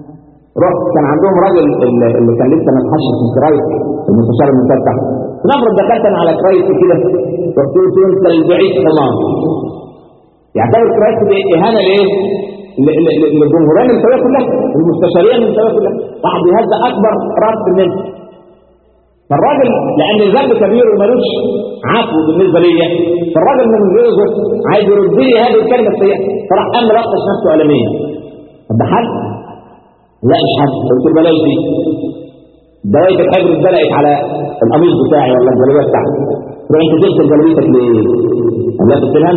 رحت كان عندهم راجل اللي اللي كان لسه متحشر في كرايت المستشار المفتح نفرض دخلت انا على كرايت كده رحت قلت له انت البعيد حمار يعتبر كرايت دي اهانه ليه؟ ل- ل- ل- للجمهوريه النسويه كلها المستشاريه النسويه كلها واحد بيهزأ اكبر راس منه فالراجل لان الذنب كبير وملوش عفو بالنسبه ليا فالراجل من جوزه عايز يرد لي هذه الكلمه السيئه فراح قام ملطش نفسه قلمين طب ده حل؟ لا مش حل قلت له بلاش دي دوايه الحبر اتدلقت على القميص بتاعي ولا الجلابيه بتاعتي تروح انت تغسل جلابيتك ليه؟ قال لا تغسلها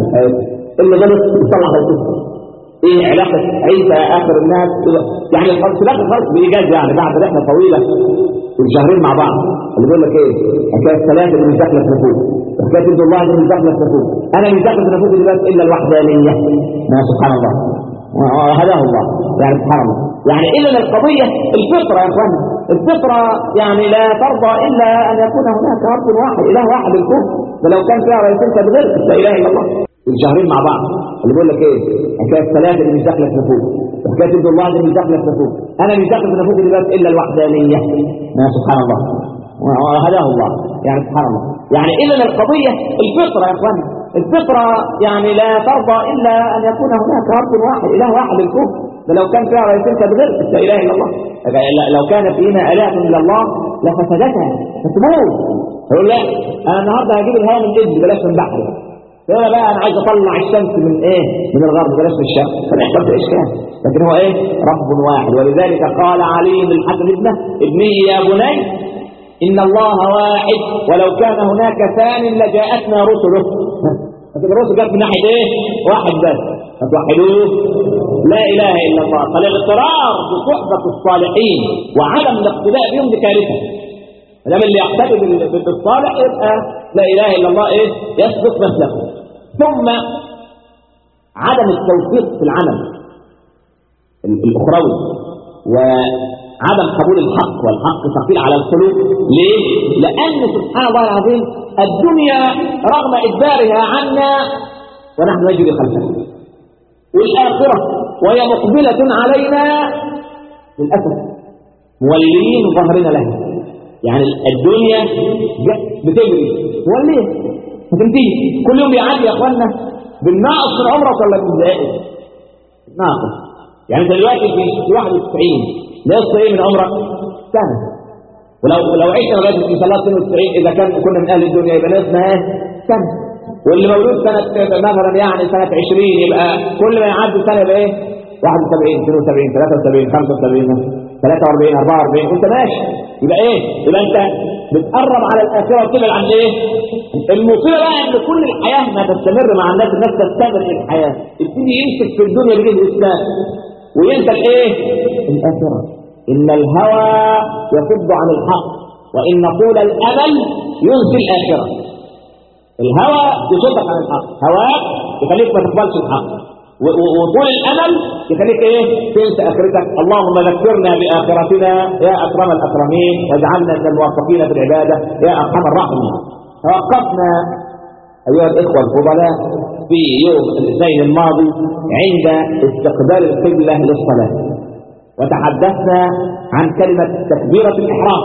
اللي غلط يطلع غلطته ايه علاقه عيسى اخر الناس يعني الخلق لا الخلق بايجاز يعني بعد رحله طويله والشهرين مع بعض اللي بيقول لك ايه حكايه الثلاثه اللي مش داخله في نفوس وحكايه عبد الله اللي مش داخله في نفوس انا مش داخل في نفوس دلوقتي الا الوحدانيه ما سبحان الله وهداه الله يعني سبحان الله يعني اذا القضيه الفطره يا اخوان الفطره يعني لا ترضى الا ان يكون هناك رب واحد اله واحد الكفر ولو كان فيها رئيسين كبير لا اله الا الله الشهرين مع بعض اللي بيقول لك ايه حكايه الثلاثه اللي مش داخله في نفوس وحكايه عبد الله اللي مش داخله في نفوس انا مش داخل في نفوس دلوقتي الا الوحدانيه ما سبحان الله وهداه الله يعني سبحان الله يعني اذا القضيه الفطره يا اخوان الفطره يعني لا ترضى الا ان يكون هناك رب واحد اله واحد الكفر ده لو كان فيها رئيسين كبير لا اله الا الله لو كان فينا اله الا الله لفسدتها فتموت يقول لا انا النهارده هجيب الهواء من ايدي بلاش من بحري يقول بقى انا عايز اطلع الشمس من ايه من الغرب بلاش من الشمس فنحصل في اشكال لكن هو ايه رب واحد ولذلك قال علي بن الحسن ابنه ابني يا بني ان الله واحد ولو كان هناك ثان لجاءتنا رسله لكن الرسل جت من ناحيه ايه واحد بس فتوحدوه لا اله الا الله فالاغترار بصحبه الصالحين وعدم الاقتداء بهم دي كارثه ما دام اللي يقتدي بال- بالصالح يبقى لا اله الا الله ايه يسبق مسلكه ثم عدم التوفيق في العمل ال- الاخروي وعدم قبول الحق والحق ثقيل على القلوب ليه؟ لان سبحان الله العظيم الدنيا رغم ادبارها عنا ونحن نجري خلفها والاخره وهي مقبله علينا للاسف مولين ظهرنا لها يعني الدنيا جا- بتجري موليه هتنتهي كل يوم بيعدي يا اخوانا بالناقص من عمرك ولا بالزائد ناقص يعني انت دلوقتي في 91 نقص ايه من عمرك سنه ولو لو عشت لغايه ان شاء الله 92 اذا كان كنا من اهل الدنيا يبقى ناقصنا ايه سنه واللي مولود سنه مثلا يعني سنه 20 يبقى كل ما يعدي سنه يبقى ايه 71 72 73 75 43 44 وانت ماشي يبقى ايه يبقى انت بتقرب على الاخره وتبعد عن ايه المصيبه بقى ان كل الحياه ما تستمر مع الناس الناس تستمر في الحياه يبتدي يمسك في الدنيا بجد الاسلام وينسى الايه الاخره ان الهوى يصد عن الحق وان طول الامل ينسي الاخره الهوى يصدك عن الحق هواك يخليك ما تقبلش الحق و- و- وطول الامل يخليك ايه تنسى اخرتك اللهم ذكرنا باخرتنا يا اكرم الاكرمين واجعلنا من الموفقين في العباده يا ارحم الراحمين توقفنا ايها الاخوه الفضلاء في يوم الاثنين الماضي عند استقبال القبله للصلاه وتحدثنا عن كلمه تكبيره الاحرام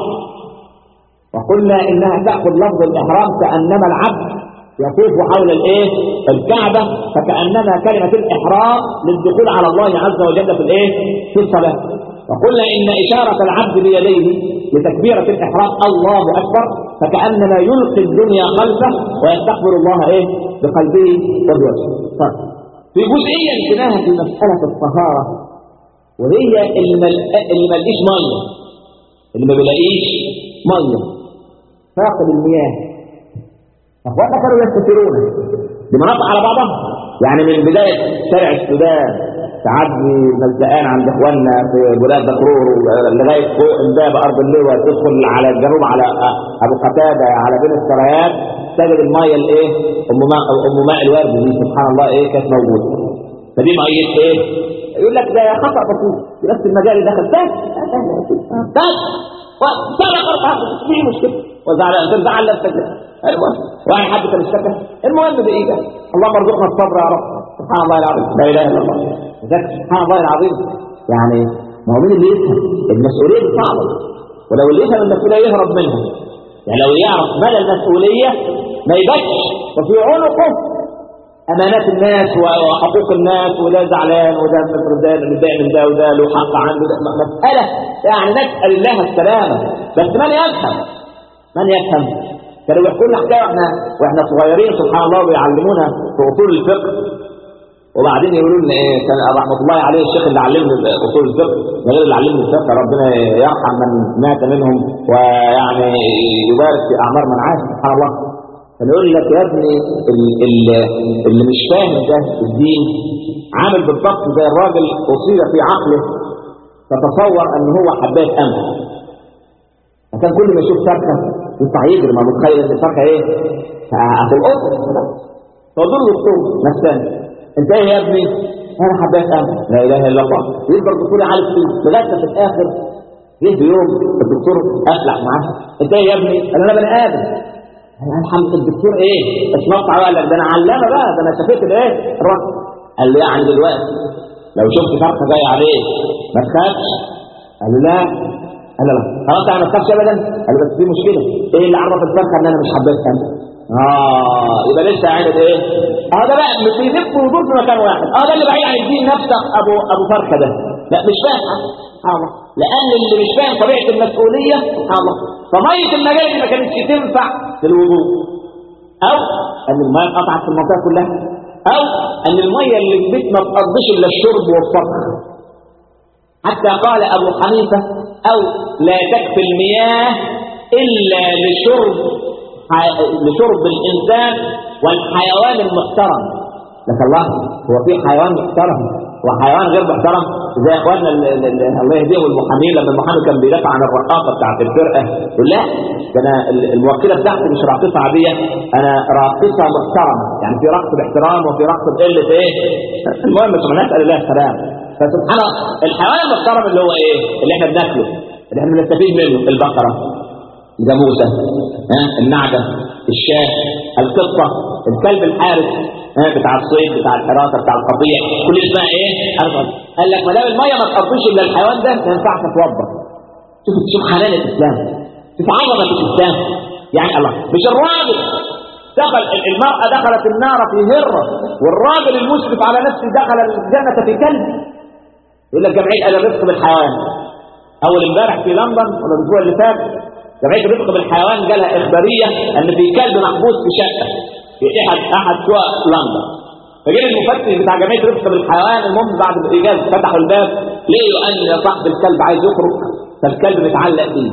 وقلنا انها تاخذ لفظ الاحرام كانما العبد يطوف حول الايه الكعبه فكانما كلمه الاحرام للدخول على الله عز وجل في الايه في الصلاه وقلنا ان اشاره العبد بيديه لتكبيره الاحرام الله اكبر فكانما يلقي الدنيا خلفه ويستقبل الله ايه بقلبه وبوجهه طيب في جزئيه انتباه في مساله الطهاره وهي اللي مل- اللي ملقيش ميه اللي ما بيلاقيش ميه فاقد المياه اخواتنا كانوا يستثيرون بمناطق على بعضها يعني من بدايه شارع السودان تعدي ملزقان عند اخواننا في بلاد دكرور لغايه فوق امباب ارض اللواء تدخل على الجنوب على ابو قتاده على بين السرايات تجد الميه الايه ام ماء ام ماء الورد دي سبحان الله ايه كانت موجوده فدي ميه ايه يقول لك ده خطا بسيط في نفس المجال اللي دخل بس بس وصار قرطها في مشكله وزعل تزعل نفسك المهم واحد حد كان اشتكى المهم بايه اللهم ارزقنا الصبر يا رب سبحان الله العظيم لا اله الا الله لذلك سبحان الله العظيم يعني ما هو مين اللي يفهم المسؤوليه دي صعبه ولو اللي يفهم المسؤوليه يهرب منها يعني لو يعرف مدى المسؤوليه ما يبكش وفي عنقه امانات الناس وحقوق الناس وده زعلان وده متضايق متضايق من ده وده له حق عنده ده مساله يعني نسال الله السلامه بس من يفهم من يفهم كانوا بيحكوا لنا حكايه واحنا واحنا صغيرين سبحان الله ويعلمونا في اصول الفقه وبعدين يقولوا لنا ايه كان رحمه الله عليه الشيخ اللي علمني اصول الفقه غير اللي علمني الفقه ربنا يرحم من مات منهم ويعني يبارك في اعمار من عاش سبحان الله فنقول لك يا ابني اللي, اللي مش فاهم ده الدين عامل بالضبط زي الراجل اصيب في عقله تتصور ان هو حبايه امل فكان كل ما يشوف فرخه يطلع يجري ما متخيل ان الفرخه ايه؟ هتلقط فدول دكتور نفساني انت ايه يا ابني؟ انا حبايه امل لا اله الا الله يفضل الدكتور يعالج فيه لغايه في الاخر جه بيوم الدكتور افلح معاه انت ايه يا ابني؟ قال انا بني ادم الحمد الدكتور ايه اتنطع قال لك ده انا علامه بقى ده انا شفت الايه الرد قال له يعني دلوقتي لو شفت فرخه جايه عليك ما تخافش قال له لا قال له لا خلاص انا ما تخافش ابدا قال له بس في مشكله ايه اللي عرف الفرخه ان انا مش حبيت كام اه يبقى لسه عايز ايه اه ده بقى بيلف ويدور في مكان واحد اه ده اللي بعيد عن الدين نفسه ابو ابو فرخه ده لا مش فاهم سبحان الله لان اللي مش فاهم طبيعه المسؤوليه سبحان الله فميه المجال دي ما كانتش تنفع للوضوء او ان الميه اتقطعت في المنطقه كلها او ان الميه اللي في البيت ما تقضيش الا الشرب والطبخ حتى قال ابو حنيفه او لا تكفي المياه الا لشرب لشرب الانسان والحيوان المحترم لك الله هو في حيوان محترم وحيوان غير محترم زي اخواننا الله يهديهم المحامين لما المحامي كان بيدافع عن الرقاقه بتاعت الفرقه يقول لا ده انا الموكله بتاعتي مش راقصه عاديه انا راقصه محترمه يعني في رقص باحترام وفي رقص بقله ايه المهم سبحان نسال الله السلام فسبحان الله الحيوان المحترم اللي هو ايه اللي احنا بناكله اللي احنا بنستفيد منه البقره الجاموسه ها النعجه الشاة القطه الكلب الحارس ها بتاع الصيد بتاع الحراسه بتاع القطيع كل اسمها ايه قال لك ما دام الميه ما تقضيش الا الحيوان ده ما ينفعش تتوضا شوف شوف حنان الاسلام شوف عظمه الاسلام يعني الله مش الراجل دخل المرأة دخلت النار في هرة والراجل المشرف على نفسه دخل الجنة في كلب يقول لك جمعية الرزق بالحيوان أول امبارح في لندن ولا الأسبوع اللي فات جمعيه الرفق بالحيوان جالها اخباريه ان في كلب محبوس في شقه في احد احد شقق لندن فجه المفتش بتاع جمعيه الرفق بالحيوان المهم بعد الايجاز فتحوا الباب لقوا ان صاحب الكلب عايز يخرج فالكلب متعلق بيه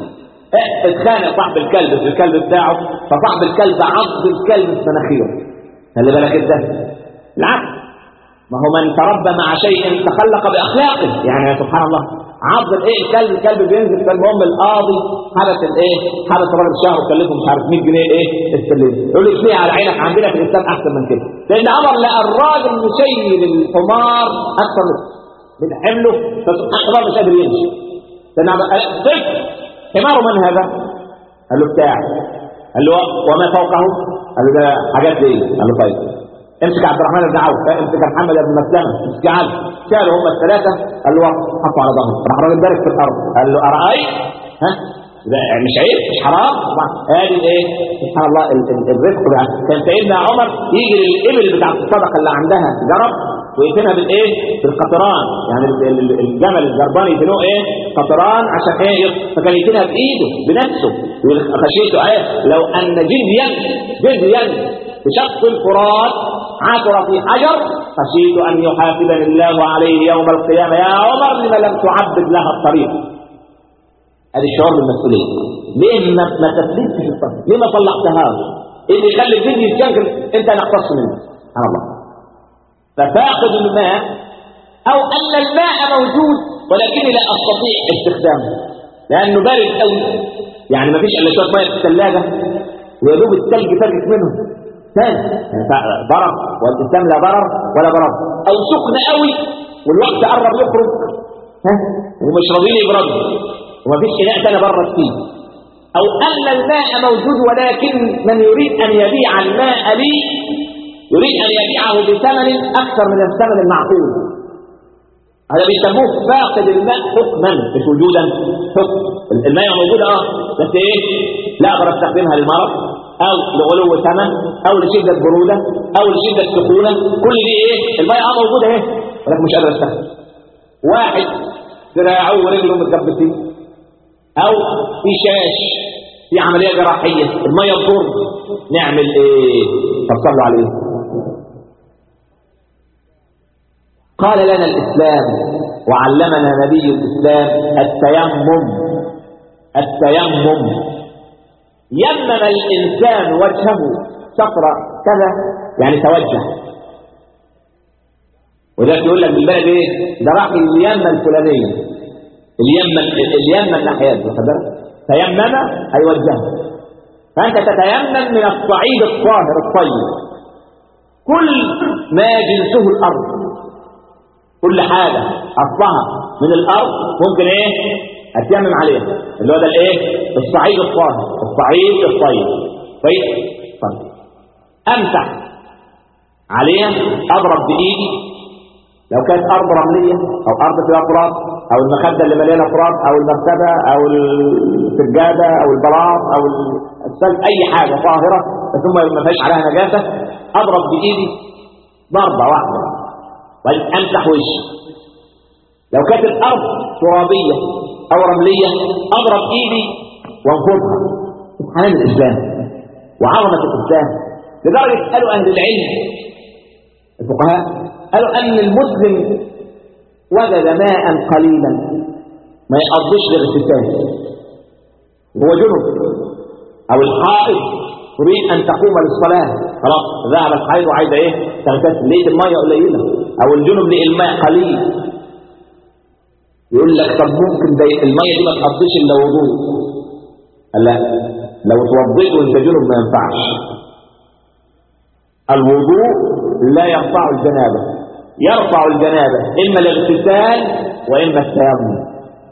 اتخانق صاحب الكلب في الكلب بتاعه فصاحب الكلب عض الكلب في مناخيره خلي بالك انت العكس ما هو من تربى مع شيء تخلق باخلاقه يعني سبحان الله عض الايه الكلب الكلب بينزل فالمهم القاضي حبس الايه حبس الراجل شهر وكلفه مش عارف 100 جنيه ايه السلم يقول له اشمعنى على عينك عندنا في الاسلام احسن من كده لان امر لقى الراجل مسير الحمار اكثر من حمله فسبحان الله مش قادر يمشي لان طفل حماره من هذا؟ قال له بتاعي قال له وما فوقه؟ قال له ده حاجات ايه؟ قال له طيب امسك عبد الرحمن بن عوف امسك محمد بن مسلمه امسك علي شالوا هم الثلاثه قال له حطوا على ظهره راح الراجل بارك في الارض قال له ارايت ها ده مش عيب مش حرام ادي ايه سبحان الله الرزق ده كان سيدنا عمر يجي للابل بتاعت الصدقه اللي عندها جرب ويتنها بالايه بالقطران يعني الجمل الجربان يتنوه ايه قطران عشان ايه فكان يتنها بايده بنفسه خشيته ايه لو ان جزيا جزيا بشق الفرات عثر في حجر خشيت ان يحاسبني الله عليه يوم القيامه يا عمر لما لم تعبد لها الطريق هذا الشعور بالمسؤوليه ليه ما ما تسلمتش الطريق ليه ما طلعتهاش ايه اللي يخلي الجن يتشنكل انت نقتص منه سبحان الله ففاقد الماء او ان الماء موجود ولكني لا استطيع استخدامه لانه بارد قوي يعني ما فيش الا شويه ميه في الثلاجه ويا دوب الثلج فرقت منهم ثاني ضرر والإسلام لا ضرر ولا ضرر أو سخن قوي والوقت قرب يخرج ها ومش راضيين يبردوا ومفيش إناء تاني برد فيه أو أن الماء موجود ولكن من يريد أن يبيع الماء لي يريد أن يبيعه بثمن أكثر من الثمن المعقول هذا بيسموه فاقد الماء حكما مش وجودا حكم الماء موجود اه بس ايه لا اقدر استخدمها للمرض او لغلو ثمن او لشده بروده او لشده سخونه كل دي ايه الماء اه موجوده اهي ولكن مش قادر استخدم واحد ذراعه ورجله متجبسين او في شاش في عمليه جراحيه الميه تضر نعمل ايه طب صلوا عليه قال لنا الإسلام وعلمنا نبي الإسلام التيمم التيمم يمم الإنسان وجهه شطر كذا يعني توجه وده يقول لك بالبلد ايه ده راح اليمة الفلانية اليمة اليمة الناحيات تيمم أي وجهه فأنت تتيمم من الصعيد الطاهر الطيب كل ما جنسه الأرض كل حاجة أصلها من الأرض ممكن إيه أتيمم عليها اللي هو ده الإيه الصعيد الطاهر الصعيد الطيب طيب طيب أمسح عليها أضرب بإيدي لو كانت أرض رملية أو أرض فيها تراب أو المخدة اللي مليانة تراب أو المرتبة أو السجادة أو البلاط أو السلك أي حاجة طاهرة ثم ما فيش عليها نجاسة أضرب بإيدي ضربة واحدة طيب امسح وشي لو كانت الارض ترابيه او رمليه اضرب ايدي وانفضها سبحان الاسلام وعظمه الاسلام لدرجه قالوا اهل العلم الفقهاء قالوا ان المسلم وجد ماء قليلا ما يقضيش للاغتسال هو جنب او الحائض تريد ان تقوم للصلاه خلاص ذهب الحائض وعايزه ايه تغتسل لقيت الميه قليله او الجنب لقي الماء قليل يقول لك طب ممكن ده الميه دي ما تقضيش الا وضوء لا لو توضيت وانت جنب ما ينفعش الوضوء لا يرفع الجنابه يرفع الجنابه اما الاغتسال واما التيمم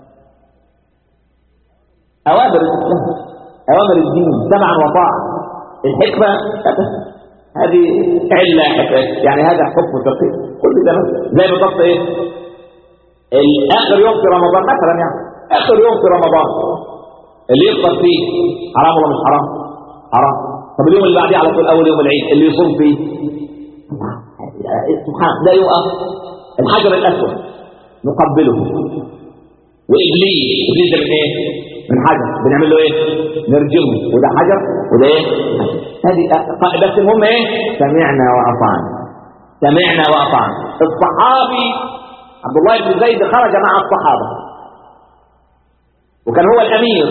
اوامر الاسلام اوامر الدين سمعا وطاعه الحكمه هذه علة يعني هذا حكم فقهي كل ده زي بالضبط ايه اخر يوم في رمضان مثلا يعني اخر يوم في رمضان اللي يفطر فيه حرام ولا مش حرام حرام طب اليوم اللي بعديه على طول اول يوم العيد اللي يصوم فيه سبحان ده يقف الحجر الاسود نقبله وابليس ابليس ده من ايه من حجر بنعمل له ايه نرجمه وده حجر وده ايه هذه بس المهم ايه سمعنا واطعنا سمعنا واطعنا الصحابي عبد الله بن زيد خرج مع الصحابه وكان هو الامير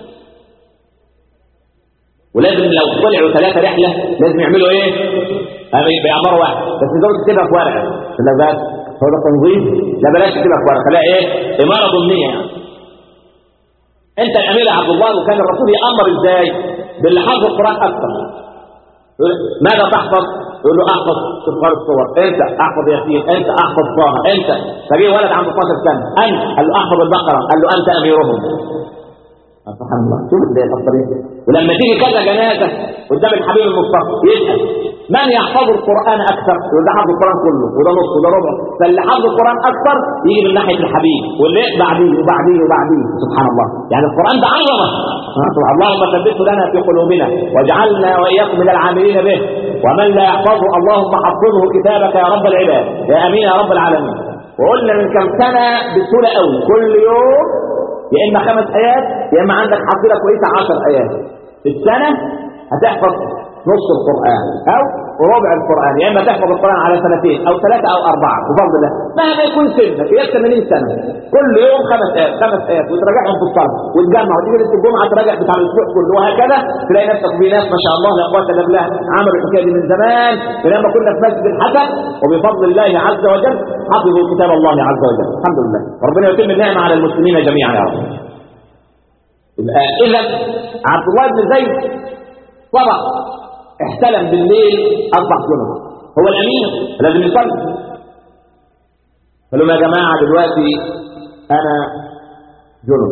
ولازم لو طلعوا ثلاثه رحله لازم يعملوا ايه بيعمروا واحد بس دول تكتبها في ورقه لا بس هو ده تنظيم لا بلاش تكتبها في ورقه خليها ايه اماره ضمنيه يعني انت الامير يا عبد الله وكان الرسول يامر ازاي باللي حافظ القران اكثر ماذا تحفظ يقول له احفظ تذكار الصور انت احفظ ياسين انت احفظ طه انت فجي ولد عنده 12 سنه انت قال له احفظ البقره قال له انت اميرهم سبحان الله شوف ازاي الطريق ولما تيجي كذا جنازه قدام الحبيب المصطفى يسال من يحفظ القران اكثر يقول ده حفظ القران كله وده نص وده ربع فاللي حفظ القران اكثر يجي من ناحيه الحبيب واللي بعديه وبعديه وبعديه سبحان الله يعني القران ده عظمه اللهم ثبته لنا في قلوبنا واجعلنا واياكم من العاملين به ومن لا يحفظه اللهم حفظه كتابك يا رب العباد يا امين يا رب العالمين وقلنا من كم سنه بسهوله قوي كل يوم يا اما خمس ايات يا اما عندك حصيله كويسه 10 ايات في السنه هتحفظ نص القران او ربع القران يا اما تحفظ القران على سنتين او ثلاثه او اربعه بفضل الله مهما يكون سنك هي 80 سنه كل يوم خمس ايات خمس ايات وتراجعهم في الصلاه وتجمع وتيجي ليله الجمعه تراجع بتاع الاسبوع كله وهكذا تلاقي نفسك في ناس ما شاء الله لا قوه الا بالله عملوا الحكايه دي من زمان من لما كنا في مسجد الحسن وبفضل الله عز وجل حفظوا كتاب الله عز وجل الحمد لله ربنا يتم النعمه على المسلمين جميعا يا رب اذا عبد الله بن زيد طبعا احتلم بالليل اصبح جنب هو الامير لازم يصلي قال لهم يا جماعه دلوقتي انا جنب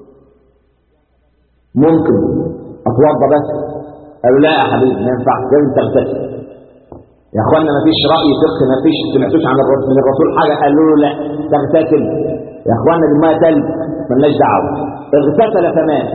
ممكن اتوضى بس قالوا لا يا حبيبي ما ينفعش لازم تغتسل يا اخوانا ما فيش راي فقه ما فيش سمعتوش عن الرسول من الرسول حاجه قالوا له لا تغتسل يا اخوانا دي الميه تلج ملناش دعوه اغتسل فمات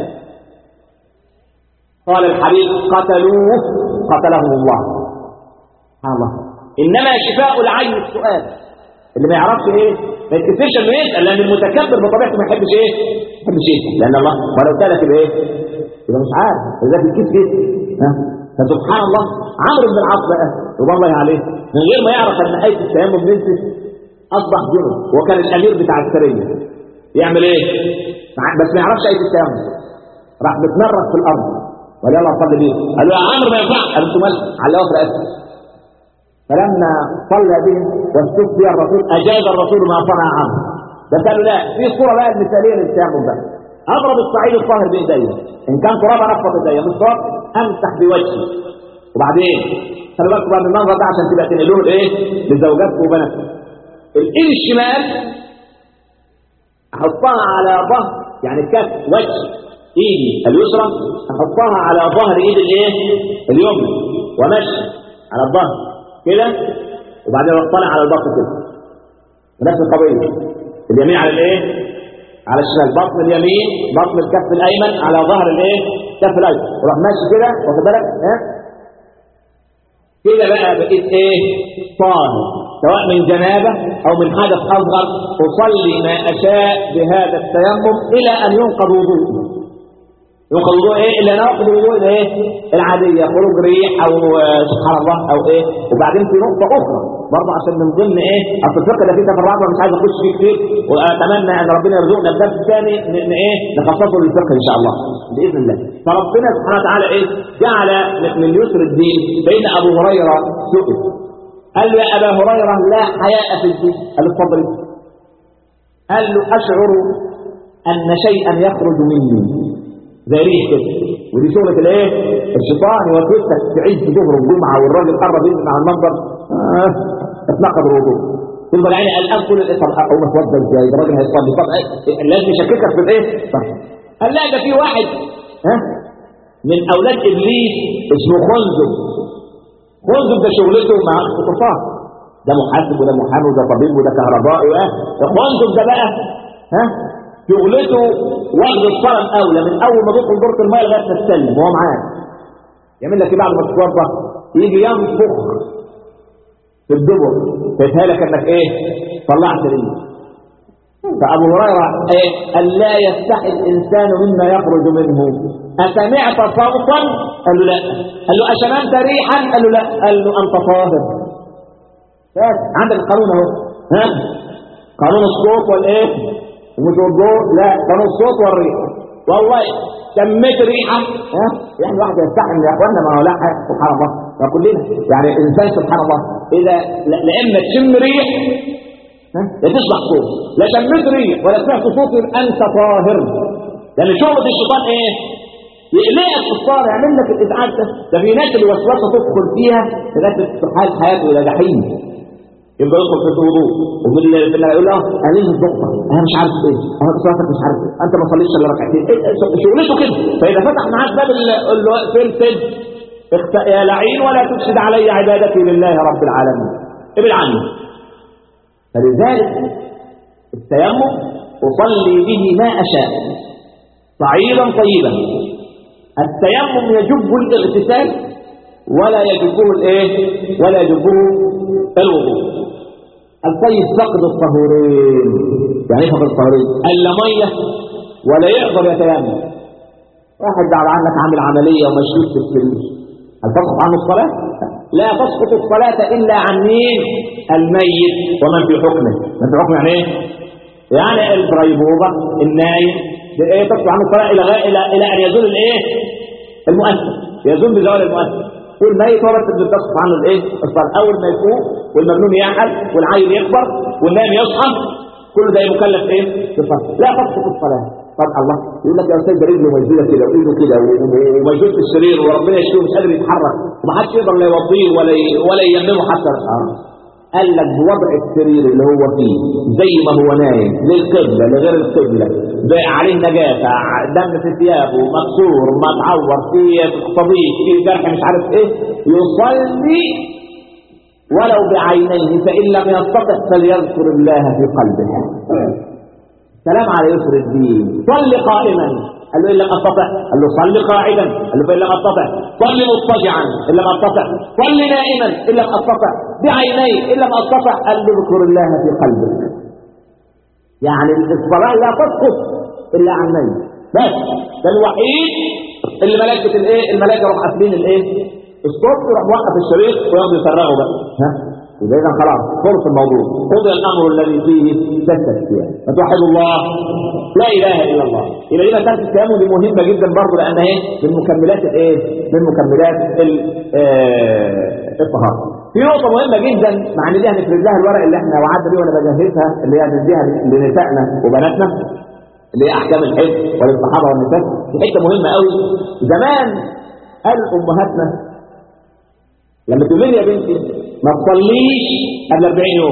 قال الحبيب قتلوه قتلهم الله سبحان الله انما شفاء العين السؤال اللي ما يعرفش ايه ما يتكسرش انه يسال لان المتكبر بطبيعته ما يحبش ايه ما يحبش يسال لان الله ولو سالك يبقى ايه يبقى مش عارف اذا في الكيس كده ها فسبحان الله عمرو بن العاص بقى رضي الله عليه من غير ما يعرف ان ايه التيمم نزلت اصبح جنب وكان الامير بتاع السريه يعمل ايه بس ما يعرفش ايه التيمم راح متمرس في الارض ولا يلا صلي بيه قال له يا عمرو ما ينفعش قال له انتوا مالك علقوه في راسه فلما صلى بهم واستفتي الرسول اجاز الرسول ما صنع عمرو بس قالوا لا في صوره بقى المثاليه للتيمم بقى اضرب الصعيد الطاهر بايديا ان كان تراب انفض ايديا مش تراب امسح بوجهي وبعدين خلي بالكم بقى من المنظر ده عشان تبقى تنقلوه لايه لزوجاتكم وبناتكم الايد الشمال احطها على ظهر يعني كف وجه ايدي اليسرى احطها على ظهر ايد الايه اليمنى ومشي على الظهر كده وبعدين اطلع على البطن كده نفس القضيه اليمين على الايه على الشمال بطن اليمين بطن الكف الايمن على ظهر الايه الكف الايمن وروح ماشي كده واخد بالك ها كده بقى بقيت ايه طاهر سواء من جنابه او من حدث اصغر اصلي ما اشاء بهذا التيمم الى ان ينقض وضوء ينقض وضوء ايه الا ناقض وضوء الايه العاديه خروج ريح او آه، سبحان الله او ايه وبعدين في نقطه اخرى برضه عشان من ضمن ايه اصل الفقه ده فيه تفرعات مش عايز اخش فيه كتير واتمنى ان ربنا يرزقنا الدرس الثاني ن- ن- ايه نخصصه للفقه ان شاء الله باذن الله فربنا سبحانه وتعالى ايه جعل من- من يسر الدين بين ابو هريره سئل قال له يا ابا هريره لا حياء في الدين قال له اتفضل قال له اشعر ان شيئا يخرج مني زي ريح كده ودي شغلة الايه الشيطان يوسوسك في عز ظهر الجمعة والراجل قرب يسمع المنظر آه اتنقض الوضوء تفضل عيني قلقان كل الاسم او ما توضى ازاي ده راجل هيصلي طب إيه؟ لازم يشككك في الايه طب قال لا ده في واحد ها من اولاد ابليس اسمه خنزب خنزب ده شغلته مع الخطفاء ده محاسب وده محامي وده طبيب وده كهربائي واه خنزب ده بقى ها شغلته واخد الصنم اولى من اول ما تدخل دورة الماء لغايه ما تسلم وهو معاك يعمل لك ايه بعد ما تتوضا يجي ينفخ في الدبر فيتهالك انك ايه طلعت ريح فابو هريره ايه قال لا يستحي الانسان مما يخرج منه اسمعت صوتا قال له لا قال له اشممت ريحا قال له لا قال له انت طاهر بس عندك القانون اهو ها قانون الصوت والايه ومش الضوء لا قانون الصوت والريح والله شميت ريحه ها يعني واحد يستحمل يا اخوانا ما هو لا حاجة. سبحان الله ما كلنا يعني الانسان سبحان الله اذا لا لا اما تشم ريح ها لا تسمع صوت لا شميت ريح ولا سمعت صوت يبقى انت طاهر لان شغله الشيطان ايه يقلقك في الصلاة يعمل لك الإزعاج ده ده في ناس الوسوسة تدخل فيها لغاية استحال حياته إلى جحيم يبقى يدخل في الوضوء وفي ال- في ال- يقول له انا ليه الضغطه انا مش عارف ايه انا صلاتك مش عارف ايه انت ما صليتش الا ركعتين إيه إيه شغلته كده فاذا فتح معاك باب ال- قول له فين فين اخت- يا لعين ولا تفسد علي عبادتي لله رب العالمين ابعد عني فلذلك التيمم اصلي به ما اشاء صعيدا طيبا التيمم يجب الاغتسال ولا يجبه الايه ولا يجبه الوضوء الطيب فقد الطهورين يعني ايه فقد الطهورين الا ميه ولا يقدر يتيمم واحد دعوا عنك عامل عمليه ومشدود في السرير هل تسقط عنه الصلاه لا تسقط الصلاه الا عن مين الميت ومن في حكمه من في حكمه يعني ايه يعني البريبوبه النايم ده ايه تسقط عنه الصلاه الى غير الى الى ان يزول الايه المؤثر يزول بزوال المؤثر والميت هو بس اللي بتسقط عنه الايه الصلاه اول ما يفوق والمجنون يعقل والعيل يكبر والنايم يصحى كل ده مكلف ايه بالصلاه لا تسقط الصلاه طب الله يقول لك يا استاذ ده رجله مجدوده كده وايده كده ومجدود في السرير وربنا يشفيه مش قادر يتحرك ومحدش يقدر لا يوضيه ولا ي... ولا ييممه حتى اه قال لك بوضع السرير اللي هو فيه زي ما هو نايم للقبله لغير القبله بقى عليه نجاسه ع- دم في ثيابه مكسور متعور في صديق في جرح مش عارف ايه يصلي ولو بعينيه فإن لم يستطع فليذكر الله في قلبه سلام على يسر الدين صل قائما قال له إن لم أستطع قال له صل قاعدا قال له فإن لم أستطع صل مضطجعا إن لم أستطع صل نائما إن لم أستطع بعيني إن لم أستطع قال له اذكر الله في قلبك يعني الصلاة لا تسقط إلا عن نيل بس ده الوحيد اللي ملائكة الإيه الملائكة يروح قافلين الإيه الصوت يروح موقف الشريط وياخدوا يفرغوا بقى ها يبقى اذا خلاص خلص الموضوع قضي الامر الذي فيه تستفيد فيها فتوحد الله لا اله الا الله يبقى هنا كانت التيمم دي مهمه جدا برضه لانها ايه من مكملات الايه من مكملات ال- آه، الطهاره في نقطة مهمة جدا مع ان دي هنفرد لها الورق اللي احنا وعدنا بيه وانا بجهزها اللي هي هنديها لنسائنا وبناتنا اللي هي احكام الحج والاستحاضة والنفاس دي حتة مهمة قوي زمان قال امهاتنا لما تقول لي يا بنتي ما تصليش قبل 40 يوم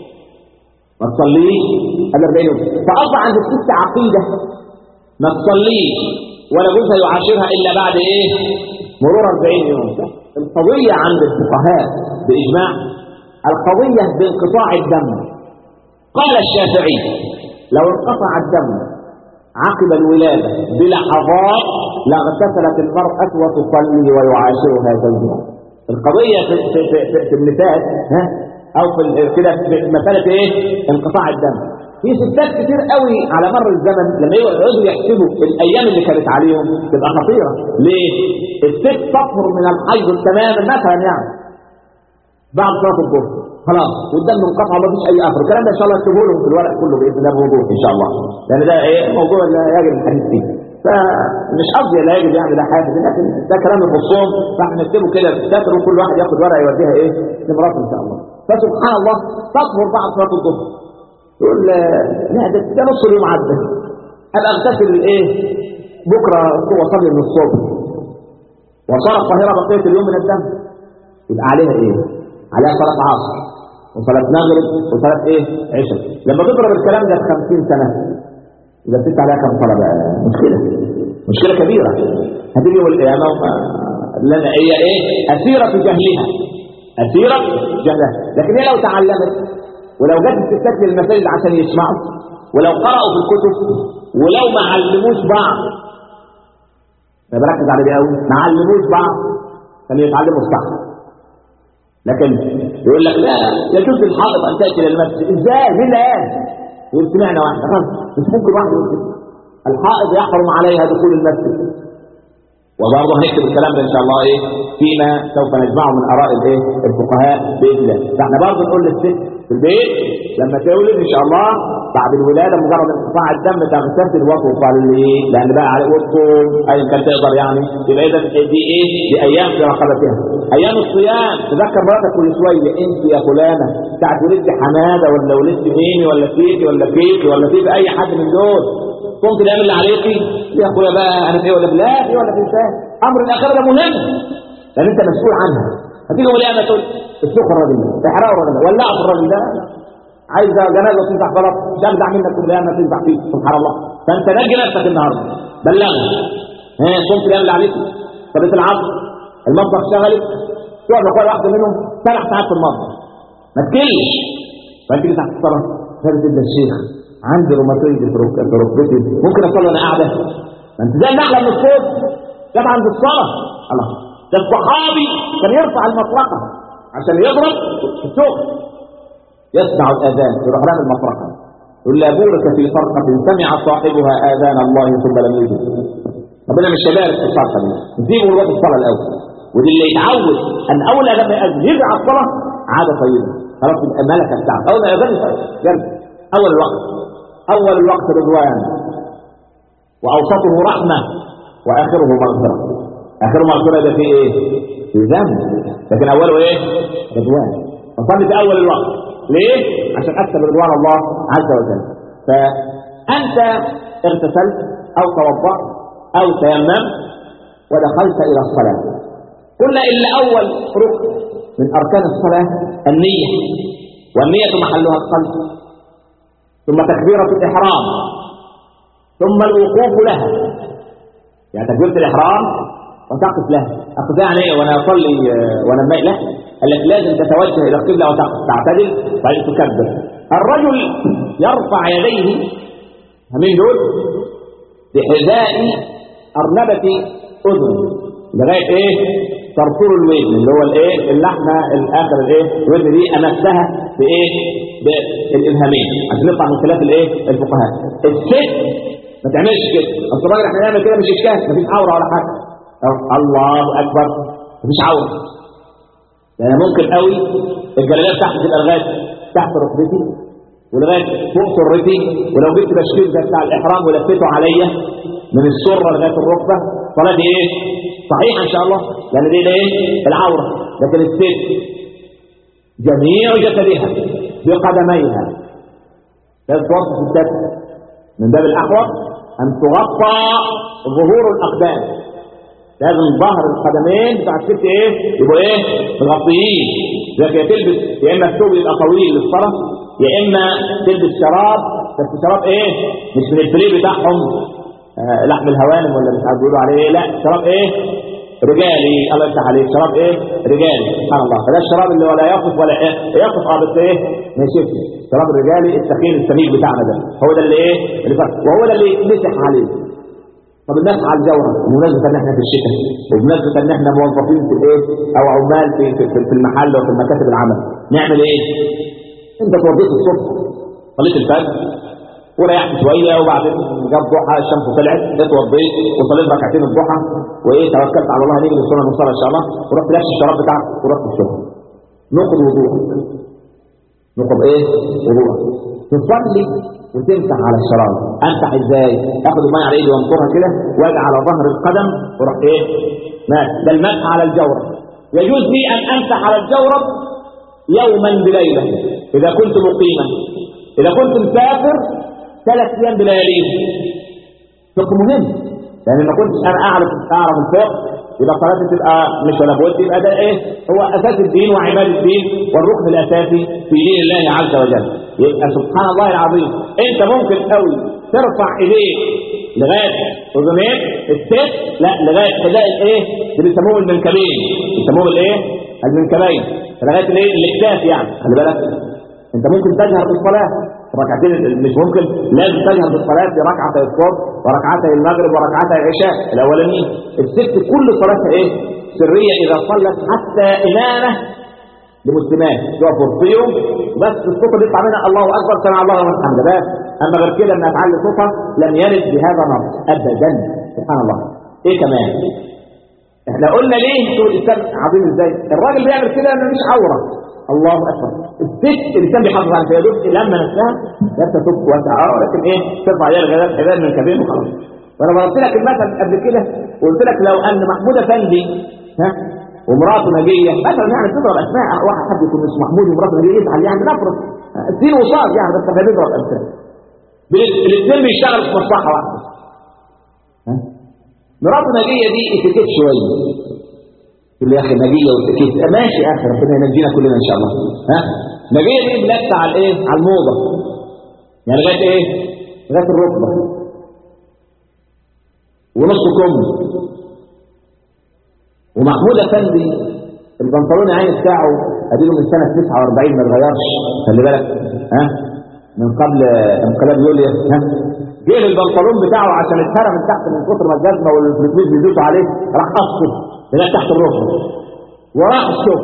ما تصليش قبل 40 يوم فأصبح عند الست عقيدة ما تصليش ولا جوزها يعاشرها إلا بعد إيه مرور 40 يوم القضية عند الفقهاء بإجماع القضية بانقطاع الدم قال الشافعي لو انقطع الدم عقب الولادة بلحظات لاغتسلت المرأة وتصلي ويعاشرها زوجها القضية في, في, في, في, في النفاس ها أو في ال- كده في مسألة إيه انقطاع الدم في ستات كتير قوي على مر الزمن لما يقعدوا يحسبوا الأيام اللي كانت عليهم تبقى خطيرة ليه؟ الست تطهر من الحيض تماما مثلا يعني بعد صلاة الظهر خلاص والدم انقطع ما فيش اي اثر الكلام ده ان شاء الله اكتبه لهم في الورق كله باذن الله بوضوح ان شاء الله لان ده ايه موضوع لا يجب الحديث فيه فمش قصدي لا يجب يعني لا حاجه لكن ده كلام يخصهم فاحنا نكتبه كده في الساتر وكل واحد ياخد ورقه يوديها ايه لمراته ان شاء الله فسبحان الله تطهر بعد صلاه الظهر يقول آه، لا ده ده نص اليوم عدى ابقى اغتسل الايه بكره واصلي من الصبح وصارت طاهره بقيه اليوم من الدم يبقى عليها ايه عليها صلاة عصر وصلاة مغرب وصلاة ايه عشاء لما تضرب الكلام ده ب 50 سنة يبقى بتدفع عليها كم صلاة بقى مشكلة مشكلة كبيرة هتيجي يوم القيامة وما- لنا هي ايه أسيرة جهلها أسيرة جهلها لكن هي لو تعلمت ولو جت الستات للمساجد عشان يسمعوا ولو قرأوا في الكتب ولو ما علموش بعض انا بركز على دي قوي ما علموش بعض كانوا يتعلموا الصح لكن يقول لك لا يجوز للحائض ان تاتي للمسجد ازاي مين اللي قال يقول سمعنا واحد خلاص مش ممكن واحد يقول كده. الحائض يحرم عليها دخول المسجد وبرضه هنكتب الكلام ده ان شاء الله ايه فيما سوف نجمعه من اراء الايه الفقهاء باذن الله فاحنا برضه نقول للست في البيت لما تولد ان شاء الله بعد الولاده مجرد انقطاع الدم تغتسل وتصلي لان بقى على وتصوم ايا كان تقدر يعني يبقى اذا دي ايه دي ايام في رقبتها ايام الصيام تذكر مراتك كل شويه انت يا فلانه ساعه ولدت حماده ولا ولدت ميمي ولا تيتي ولا كيكي ولا تيجي اي حد من دول قمت الايام اللي عليكي يا اخويا بقى انا في إيه ولا لا في ولا في إيه؟ امر الاخره ده مهم لان انت مسؤول عنها هتيجي يوم القيامه تقول اسلخوا الراجل ده احرقوا الراجل ده ولعوا في الراجل ده عايزه جنازه تنفع غلط مش هنزع منك كل ايام ما تنفع فيك سبحان الله فانت نجي نفسك النهارده بلغني ها قمت الايام اللي عليك صلاه العصر المطبخ شغلت تقعد كل واحده منهم ثلاث ساعات في المطبخ ما تكلش فانت اللي تحت الصلاه ثابت ابن الشيخ عندي روماتويد في رك- في ركبتي ممكن اصلي وانا قاعده ما انت زي النحله من الصوت جاب عند الصلاه الله ده الصحابي كان يرفع المطرقه عشان يضرب في الشغل يسمع الاذان يروح رامي المطرقه يقول لا بورك في فرقه سمع صاحبها اذان الله ثم لم يجب ربنا مش هيبارك في الفرقه دي نسيبه الوقت الصلاه الاول ودي اللي يتعود ان اول لما يأذن يرجع على الصلاه عاده طيبه خلاص يبقى الملكه بتاعته اول ما يأذن يرجع اول الوقت اول الوقت رضوان واوسطه رحمه واخره مغفره اخره مغفره ده فيه ايه؟ في ذنب لكن اوله ايه؟ رضوان فصلي في اول الوقت ليه؟ عشان اكسب رضوان الله عز وجل فانت اغتسلت او توضأت او تيممت ودخلت الى الصلاه قلنا ان اول ركن من اركان الصلاه النيه والنيه محلها القلب ثم تكبيره الاحرام ثم الوقوف لها يعني تكبيره الاحرام وتقف لها اقف يعني ايه وانا اصلي آه، وانا مائل لا التي لازم تتوجه الى القبله وتعتدل وبعدين تكبر الرجل يرفع يديه من دول بحذاء ارنبه اذن لغايه ايه ترطور الودن اللي هو الايه اللحمه الاخر الايه الودن دي امسها بايه بالابهامين عشان نطلع من خلاف الايه الفقهاء الست ما تعملش كده اصل الراجل احنا نعمل كده مش اشكال مفيش عوره ولا حاجه أو الله اكبر مفيش عوره يعني ممكن قوي الجلالات تحت تبقى لغايه تحت ركبتي ولغايه فوق سرتي ولو جبت بشكير زي بتاع الاحرام ولفيته عليا من السره لغايه الركبه صلاتي ايه؟ صحيح ان شاء الله لان دي ايه؟ العوره لكن الست جميع جسدها بقدميها لازم توصف الست من باب الاحوط ان تغطى ظهور الاقدام لازم ظهر القدمين بتاع الست ايه يبقوا ايه مغطيين لكن تلبس يا اما الثوب يبقى طويل للصلاه يا اما تلبس شراب بس شراب ايه مش من الفري بتاعهم آه لحم الهوانم ولا مش عارف بيقولوا عليه ايه لا شراب ايه رجالي الله يفتح عليك شراب ايه رجالي سبحان الله فده الشراب اللي ولا يقف ولا إيه؟ يقف اه بس ايه ما يشوفش شراب الرجالي الثقيل السميك بتاعنا ده هو ده اللي ايه اللي فرق. وهو ده اللي يتمسح عليه طب الناس على الجوره بمناسبه ان احنا في الشتاء وبمناسبه ان احنا موظفين في الايه او عمال في في, في المحل وفي مكاتب العمل نعمل ايه انت توضيت الصبح صليت الفجر وريحت شويه وبعدين جاب ضحى الشمس طلعت اتوضيت وصليت ركعتين الضحى وايه توكلت على الله هنيجي للسنه نصلي ان شاء الله ورحت لابس الشراب بتاعك ورحت الشغل نقض وضوءك نقض ايه وضوءك تصلي وتمسح على الشراب امسح ازاي اخد الميه على ايدي وانطرها كده واجي على ظهر القدم واروح ايه ماشي ده المسح على الجورب يجوز لي ان امسح على الجورب يوما بليله اذا كنت مقيما اذا كنت مسافر ثلاث ايام بلياليه فقه مهم لان ما كنتش انا اعرف اعرف الفقه يبقى صلاتي تبقى مش ولا بود يبقى ده ايه هو اساس الدين وعماد الدين والركن الاساسي في دين الله عز وجل يبقى سبحان الله العظيم انت ممكن قوي ترفع ايديك لغايه اذنين الست لا لغايه حذاء الايه اللي بيسموه المنكبين بيسموه الايه المنكبين لغايه الايه الاكتاف يعني خلي بالك انت ممكن تجهر بالصلاه ركعتين مش ممكن لازم تجهر بالصلاه في ركعتي الصبح وركعتي المغرب وركعتي العشاء الاولانيين الست كل صلاتها ايه سريه اذا صلت حتى امامه لمسلمات تقف وسطيهم بس الصوت اللي يطلع منها الله اكبر سمع الله لمن حمده بس اما غير كده انها تعلي صوتها لم يرد بهذا نص ابدا سبحان الله ايه كمان احنا قلنا ليه سوء الاسلام عظيم ازاي الراجل بيعمل كده انه مش عوره الله اكبر الست الانسان بيحافظ على فيها دول لما نفسها لا تفك واسعه لكن ايه ترفع يد الغداء حذاء من كبير وخلاص وانا ضربت لك المثل قبل كده وقلت لك لو ان محمود افندي ها ومراته نجيه مثلا يعني تضرب اسماء واحد حد يكون اسمه محمود ومراته نجيه يزعل يعني نفرض الدين وصاد يعني بس احنا بنضرب امثال الاثنين بيشتغلوا في مصلحه واحده ها مراته نجيه دي اتيكيت شويه اللي يا اخي نجيه واتيكيت ماشي يا اخي ربنا ينجينا كلنا ان شاء الله ها نجيه دي بلفت على الايه على الموضه يعني لغايه ايه لغايه الركبه ونص كم ومحمود افندي البنطلون عين بتاعه اديله من سنه 49 ما اتغيرش خلي بالك ها من قبل انقلاب يوليو ها جه البنطلون بتاعه عشان اتهرى من تحت من كتر ما الجزمه والفلوس بيدوسوا عليه راح قصه لغايه تحت الركبه وراح الشغل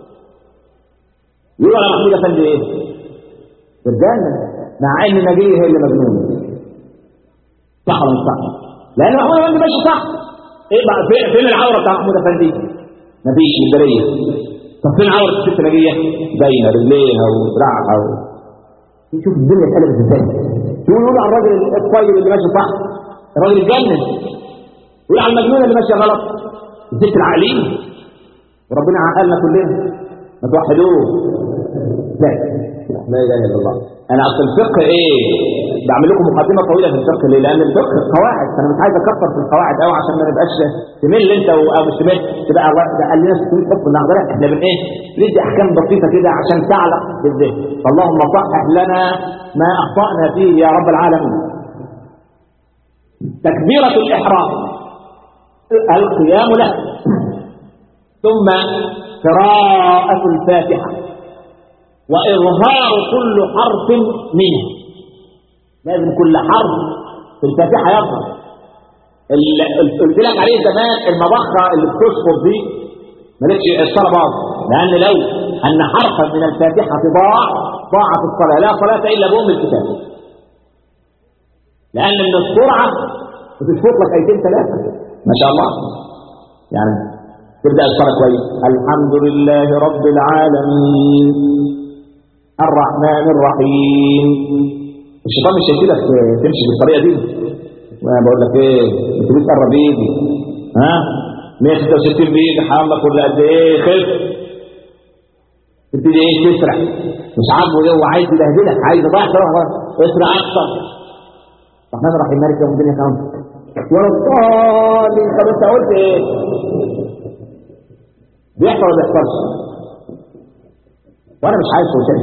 يقول على محمود افندي ايه؟ الجنه مع ان نجيه هي اللي مجنونه صح ولا مش صح؟ لان محمود افندي ماشي صح ايه بقى فين, فين العوره بتاع محمود افندي؟ مفيش مداريه طب فين عوره الست نجيه؟ باينه رجليها ودراعها و... شوف الدنيا اتقلبت ازاي يقول يقول على الراجل الطيب اللي ماشي صح الراجل اتجنن يقول على المجنون اللي ماشي غلط الست العقلين وربنا عقلنا كلنا ما توحدوه لا لا اله الا الله انا اصل الفقه ايه بعمل لكم مقدمه طويله في الفقه ليه لان الفقه قواعد فانا مش عايز اكتر في القواعد قوي عشان ما نبقاش تمل انت او مش تمل تبقى ده قال لنا 600 حكم النهارده احنا بن ايه ندي احكام بسيطه كده عشان تعلق بالذهن اللهم صحح لنا ما اخطانا فيه يا رب العالمين تكبيره الاحرام القيام له ثم قراءة الفاتحة وإظهار كل حرف منه لازم كل حرف في الفاتحة يظهر ال- ال- قلت لك عليه زمان المضخة اللي بتسقط دي مالكش الصلاة باظ لأن لو أن حرفا من الفاتحة ضاع ضاعت الصلاة لا صلاة إلا بأم الكتاب لأن من السرعة بتشفط لك آيتين ثلاثة ما شاء الله يعني تبدأ الصلاة كويس الحمد لله رب العالمين الرحمن الرحيم الشيطان مش هيسيبك تمشي بالطريقة دي وانا بقول لك ايه انت بتقرب ايدي ها 166 بايدي حرام كل قد ايه خف تبتدي ايه تسرع مش عاجبه ايه هو عايز يبهدلك عايز يضيع صراحه اسرع اكتر الرحمن الرحيم مالك يوم الدنيا كام ولا الضالين طب انت قلت ايه بيحصل ولا بيحصلش وانا مش عايز شيء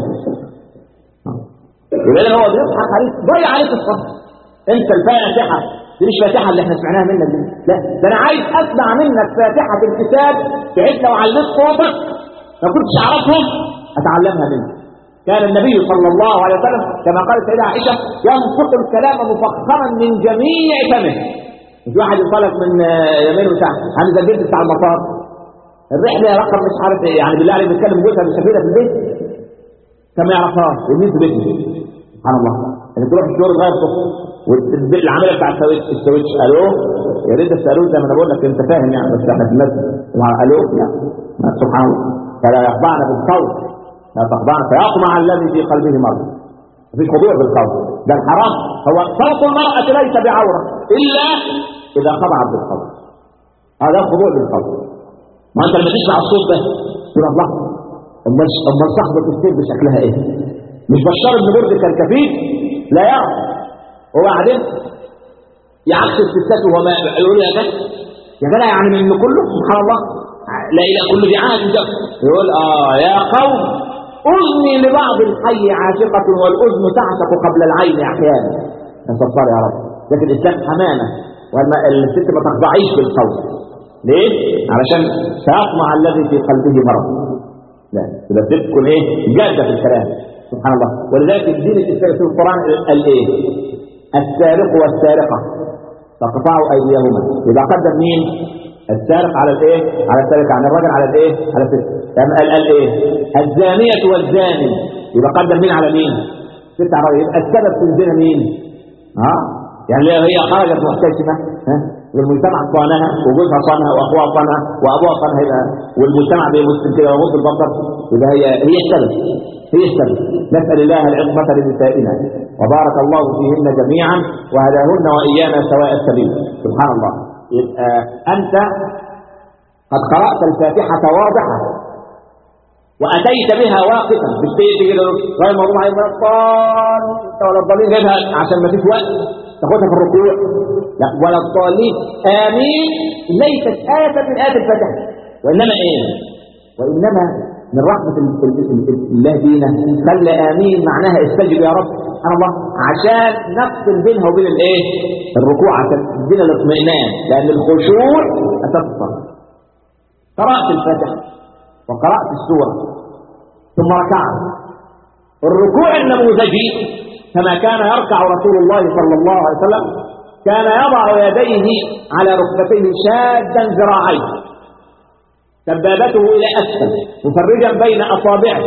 يبقى هو بيضحك عليك ضيع عليك الصبر انت الفاتحه دي مش فاتحه اللي احنا سمعناها منك دي لا ده انا عايز اسمع منك فاتحه الكتاب بحيث لو علمت صوتك ما كنتش اعرفهم اتعلمها منك كان النبي صلى الله عليه وسلم كما قالت سيدة عائشة ينطق الكلام مفخما من جميع فمه مش واحد ينطلق من آه، يمين بتاع عامل زي البنت بتاع المطار الرحلة رقم مش عارف ايه يعني بالله عليك بيتكلم جوزها بالسفينة في البيت كما يعرفها ومين في بيته سبحان الله يعني تروح الشغل غير صوت والعمليه بتاع السويتش السويتش الو يا ريت تسالوه زي ما انا بقول لك انت فاهم يعني بس احنا في الناس الو يعني سبحان الله فلا يخضعن بالصوت لا تخضعن فيطمع الذي في قلبه مرض مفيش خضوع بالقول ده الحرام هو صوت المرأة ليس بعورة إلا إذا خضعت بالقول هذا الخضوع بالقول ما أنت لما تسمع الصوت ده تقول الله أمال أمال صاحبة السير بشكلها إيه؟ مش بشار بن برد كان كفيف لا يعرف وبعدين يعكس الستات وهو ما يقول يا جدع يا جدع يعني من كله سبحان الله لا إله كل ذي عهد ده يقول آه يا قوم أذني لبعض الحي عاشقة والأذن تعشق قبل العين أحيانا نصفر يا رب لكن الإسلام حمانة والست ما تخضعيش بالقول ليه؟ علشان سيطمع الذي في قلبه مرض لا يبقى تكون ايه جاده في الكلام سبحان الله ولذلك الدين الاسلامي في القران قال ايه السارق والسارقه فقطعوا ايديهما يبقى قدم مين السارق على الايه على السارق يعني الراجل على الايه على الست يعني قال قال ايه الزانيه والزاني يبقى قدم مين على مين ست على الراجل. يبقى السبب في الزنا مين ها يعني ليه هي خرجت محتشمه ها والمجتمع صانها وجوزها صانها واخوها صانها وابوها صانها يبقى والمجتمع بيمثل كده ويغض البصر يبقى هي هي السبب هي السبب نسال الله العصمه لنسائنا وبارك الله فيهن جميعا وهداهن وايانا سواء السبيل سبحان الله يبقى انت قد قرات الفاتحه واضحه واتيت بها واقفا مش تيجي كده غير موضوع عايز الضال انت ولا الضالين جايبها عشان ما فيش وقت تاخدها في الركوع لا ولا الضالين امين ليست آية من آيات الفاتحة وإنما إيه؟ وإنما من رحمة ال- ال- ال- ال- الله بينا خلى آمين معناها استجب يا رب سبحان الله عشان نفصل بينها وبين الإيه؟ الركوع عشان تدينا الاطمئنان لأن الخشوع أساس الصلاة قرأت الفاتحة وقرأت السورة ثم ركعت الركوع النموذجي كما كان يركع رسول الله صلى الله عليه وسلم كان يضع يديه على ركبتيه شادا ذراعيه سبابته إلى أسفل مفرجا بين أصابعه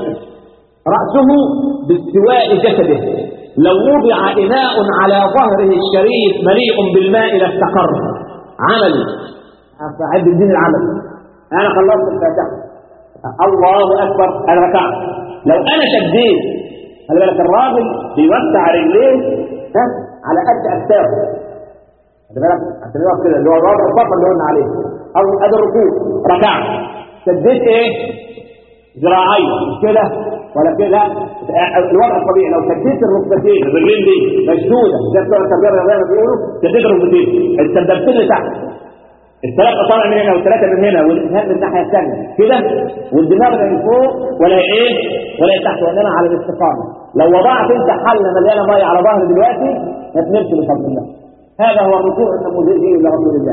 رأسه باستواء جسده لو وضع إناء على ظهره الشريف مليء بالماء لاستقر عملي أعد الدين العمل أنا خلصت الفاتحة الله أكبر أنا ركعت لو أنا شديت خلي بالك الراجل بيوسع رجليه ها على قد أكتافه خلي بالك عشان يقف كده اللي هو الرابع الصف اللي قلنا عليه أو أدي الركوع ركعت شديت إيه؟ ذراعي مش كده ولا كده لا الوضع الطبيعي لو شديت الركبتين الرجلين دي مشدوده زي بتوع التربيه الرياضيه ما بيقولوا شديت الركبتين السدبتين لتحت الثلاثة طالع من هنا والثلاثة من هنا والإسهال من الناحية الثانية كده والدماغ لا من فوق ولا إيه ولا تحت وإنما على الاستقامة لو وضعت أنت حلة مليانة مية على ظهر دلوقتي ما تنمش بفضل الله هذا هو الركوع النموذجي لرسول الله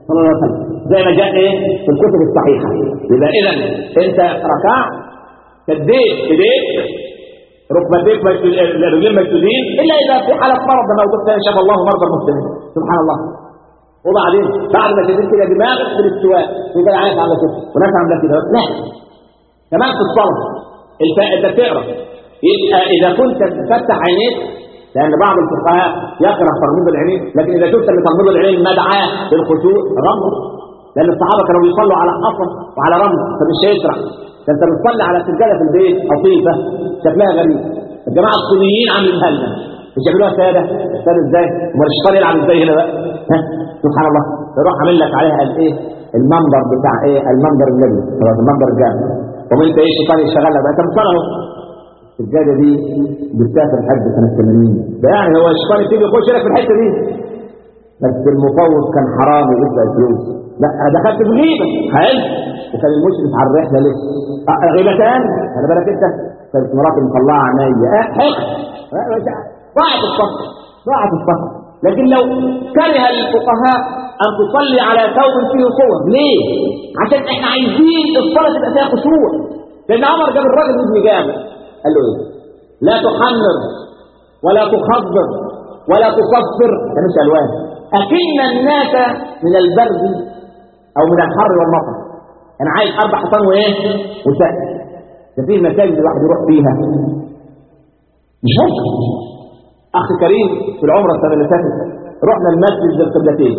صلى الله عليه وسلم زي ما جاء ايه في الكتب الصحيحه يبقى اذا انت ركعت شديت ايديك ركبتيك مشدود- الرجلين مشدودين الا اذا في حاله مرض لما قلت شاف الله مرضى المسلمين سبحان الله وبعدين بعد ما شديت كده دماغك في الاستواء وكده عايز عامله كده وناس عامله كده لا كمان في الصلاه انت انت بتقرا يبقى اذا كنت تفتح عينيك لان بعض الفقهاء يكره تغميض العينين لكن اذا شفت ان تغميض العينين مدعاه للخشوع غمض لان الصحابه كانوا بيصلوا على حصى وعلى رمل فمش هيسرح ده انت بتصلي على سجاده في البيت قطيفه شكلها غريب الجماعه الصينيين عاملينها لنا مش يعملوها ساده ساده ازاي؟ امال الشيطان يلعب ازاي هنا بقى؟ ها سبحان الله يروح عامل لك عليها قال ايه؟ المنبر بتاع ايه؟ المنبر النبي خلاص المنبر الجامع وانت ايه الشيطان يشتغل لك بقى انت بتصلي اهو السجاده دي بتسافر لحد سنه 80 ده يعني هو الشيطان يبتدي يخش لك في الحته دي بس المفوض كان حرام ويدفع الفلوس لا انا دخلت في غيبه حلو وكان المشرف على الرحله لسه آه، غيبتان خلي بالك انت كانت مراتي مطلعه عينيا اه حق ضاعت الصف ضاعت الصف لكن لو كره الفقهاء ان تصلي على ثوب فيه صور ليه؟ عشان احنا عايزين الصلاه تبقى فيها خشوع لان عمر جاب الراجل ابن جامع قال له ايه؟ لا تحمر ولا تخضر ولا تصفر ده مش الوان اكن الناس من البرد او من الحر والمطر انا عايز اربع حصان وايه وسقف ده فيه مساجد الواحد يروح فيها مش ممكن اخ كريم في العمره السنه اللي فاتت رحنا المسجد ذي القبلتين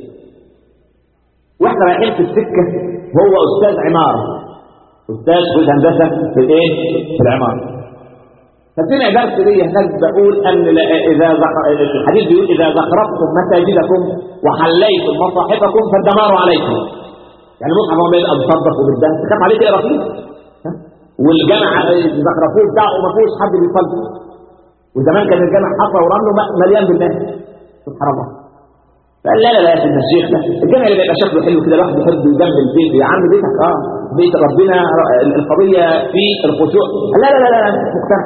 واحنا رايحين في السكه هو استاذ عماره استاذ في الهندسه في الايه في العماره فسمع درس لي هناك بقول ان لا- اذا زخ- الحديث بيقول اذا زخرفتم مساجدكم وحليتم مصاحفكم فالدمار عليكم يعني مصحف هو بيبقى مصدق وبالدهب تخاف عليه تقرا فيه ها؟ والجامع زخرفوه بتاعه ما فيهوش حد بيصلي وزمان كان الجامع حفره ورمله م- مليان بالناس سبحان الله فقال لا لا لا يا سيدنا الشيخ لا الجامع اللي بيبقى شكله حلو كده الواحد يحب يجمل البيت يا عم بيتك اه بيت ربنا ر- القضيه في الخشوع لا لا لا لا لا مش مقتنع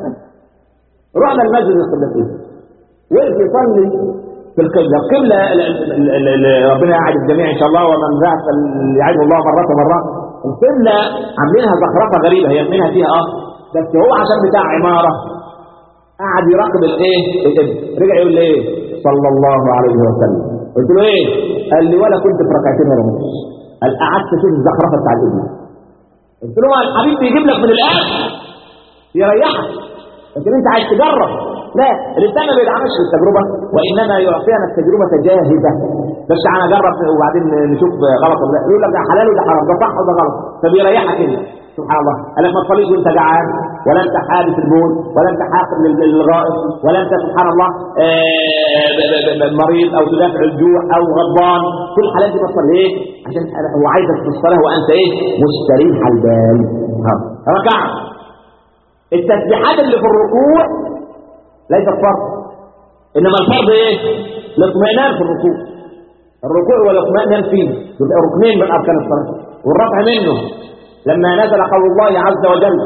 رحنا المسجد القبلتين وقف يصلي في القبلة القبلة ال- ال- ال- ال- ربنا يعد الجميع إن شاء الله ومن ذاك يعد الله مرات ومرات القبلة عاملينها زخرفة غريبة هي منها فيها اه بس هو عشان بتاع عمارة قعد يراقب الايه الابن رجع يقول لي ايه صلى الله عليه وسلم قلت له ايه قال لي ولا كنت في ركعتين ولا نص قال قعدت اشوف الزخرفه بتاع الابن قلت له ما الحبيب بيجيب لك من الاخر يريحك لكن انت عايز تجرب لا الانسان ما بيدعمش بالتجربه وانما يعطينا التجربه جاهزه بس تعالى نجرب وبعدين نشوف غلط ولا لا يقول لك ده حلال وده حرام ده صح وده غلط فبيريحك انت سبحان الله قال لك ما تصليش وانت جعان ولا انت حابس البول ولا انت حاقد لل- للغائط ولا انت سبحان الله آه، ب- ب- ب- مريض او تدافع الجوع او غضبان كل الحالات دي بتصل ليه؟ عشان هو عايزك في الصلاه وانت ايه؟ مستريح البال ها. ركع التسبيحات اللي في الركوع ليست فرض انما الفرض ايه الاطمئنان في الركوع الركوع والاطمئنان فيه يبقى ركنين من اركان الصلاه والرفع منه لما نزل قول الله عز وجل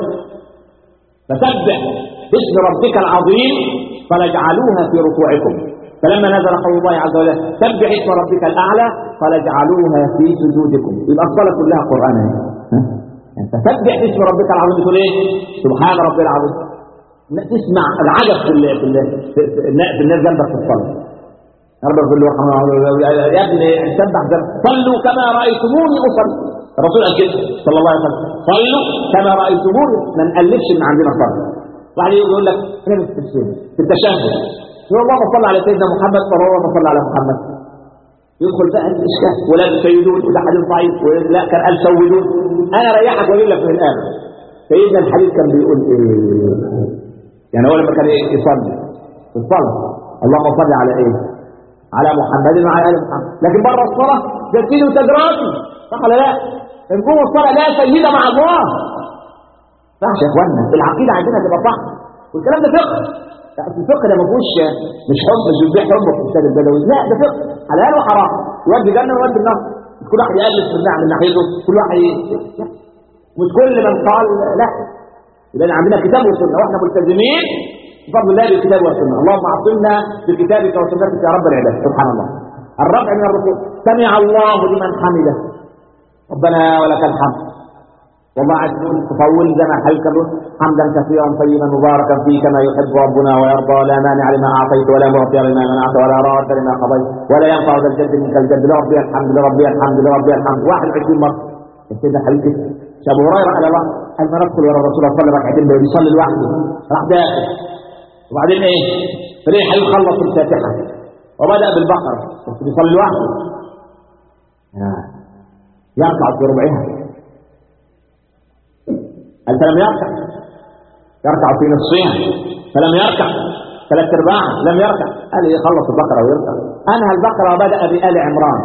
فسبح باسم ربك العظيم فلجعلوها في ركوعكم فلما نزل قول الله عز وجل سبح اسم ربك الاعلى فلجعلوها في سجودكم يبقى الصلاه كلها قران اهي. ها؟ انت سبح باسم ربك العظيم تقول ايه سبحان ربي العظيم لا تسمع العجب في ال في ال في, في, في الناس جنبك في الصلاه رب يقول له يا ابني سبح ذنب صلوا كما رايتموني اصلي الرسول قال كده صلى الله عليه وسلم صلوا كما رايتموني ما نالفش من عندنا صلاه بعد يقول لك هنا في التفسير في التشهد يقول اللهم صل على سيدنا محمد صلى الله عليه صل على محمد يدخل بقى الاشكال ولا تسيدون وده حديث ضعيف ولا كان قال سودون انا ريحك واجيب لك من الاخر سيدنا الحديث كان بيقول ايه يعني هو لما كان ايه يصلي في الصلاه اللهم صل على ايه على محمد وعلى ال محمد لكن بره الصلاه ده سيدي وتجراتي صح ولا لا من جوه الصلاه لا سيده مع الله صح يا اخوانا العقيده عندنا تبقى صح والكلام ده فقه لا، أصل الفقه ده ما فيهوش مش حب مش بيبيع حب في الكتاب البدوي لا ده فقه حلال وحرام يودي جنه ويودي النار مش كل واحد يألف من ناحية- من ناحيته كل واحد ي... لا. مش كل من قال لا يبقى عندنا كتاب وسنه واحنا ملتزمين بفضل الله بالكتاب والسنه اللهم اعصمنا بكتابك وسنتك يا رب العباد سبحان الله الرفع من الركوع سمع الله لمن حمده ربنا ولك الحمد والله عز وجل تطول لنا حلقة حمدا كثيرا طيبا مباركا فيه كما يحب ربنا ويرضى لا مانع لما اعطيت ولا معطي لما منعت ولا راد لما قضيت ولا ينفع ذا الجد منك الجد لربي الحمد لربي الحمد لربي الحمد 21 مره السيدة حبيبتي ابو هريره قال الله قال ما ندخل ورا الرسول صلى الله عليه وسلم ركعتين بيصلي لوحده راح داخل وبعدين ايه؟ فريح يخلص الفاتحه وبدا بالبقره بس بيصلي لوحده آه. يركع في ربعها قال فلم يركع يركع في نصفها فلم يركع ثلاث ارباعها لم يركع قال يخلص البقره ويركع انهى البقره وبدا بال عمران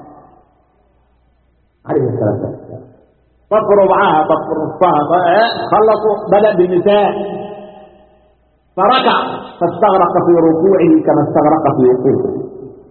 عليه السلام طف ربعها طف نصفها خلصوا بدا بالنساء فركع فاستغرق في ركوعه كما استغرق في وقوفه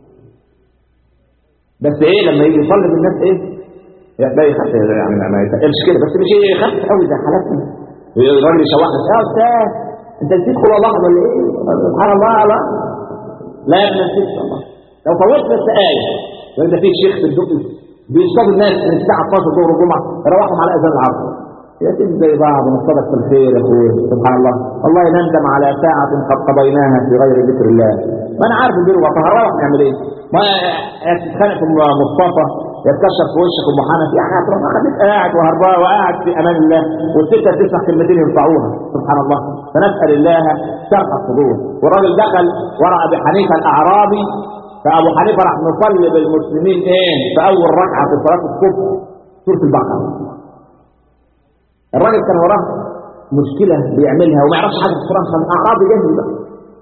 بس ايه لما يجي يصلي بالناس ايه لا يخف يعني ما يتقلش كده بس مش يخف قوي زي حالتنا الراجل يشوحنا يا استاذ انت نسيت قول الله ولا ايه سبحان الله لا لا يا ابني نسيت الله لو فوتت بس ايه وانت في شيخ في الدق بيصطاد الناس من الساعه 12 ظهر الجمعه يروحهم على اذان العصر يا سيدي زي بعض ونصطدق في الخير يا اخويا سبحان الله والله نندم على ساعة قد قضيناها في غير ذكر الله ما انا عارف البر وطهراوح نعمل ايه ما تتخانق ام مصطفى يتكشف في وشك ام حنفي يعني هتروح خليك قاعد وهربان وقاعد في امان الله والستة تسمع كلمتين ينفعوها سبحان الله فنسال الله شرح الصدور والراجل دخل وراء ابي حنيفه الاعرابي فابو حنيفه راح نصلي بالمسلمين ايه في اول ركعه في صلاه الصبح سوره البقره الراجل كان وراه مشكله بيعملها وما يعرفش حاجه في القران فالاعرابي جاهل بقى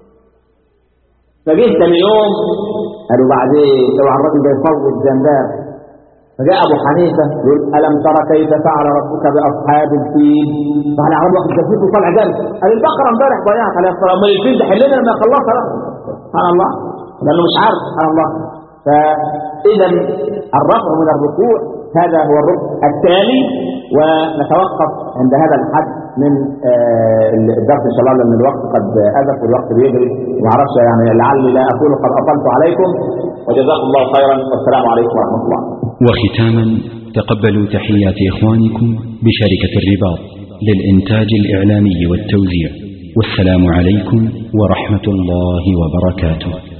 فجه ثاني يوم قالوا بعدين اوعى الراجل ده يفوت جنباه فجاء ابو حنيفه يقول الم ترى كيف فعل ربك باصحاب الفيل فانا عرب واخد تفوت وطلع جري قال البقره امبارح ضيعت عليها الصلاه امال الفيل ده حلنا لما خلصها سبحان الله لانه مش عارف سبحان الله فاذا الرفع من الركوع هذا هو الركن التالي ونتوقف عند هذا الحد من الدرس ان شاء الله لان الوقت قد اذف والوقت بيجري ما اعرفش يعني لعلي لا اكون قد اطلت عليكم وجزاكم الله خيرا والسلام عليكم ورحمه الله. وختاما تقبلوا تحيات إخوانكم بشركة الرباط للإنتاج الإعلامي والتوزيع والسلام عليكم ورحمة الله وبركاته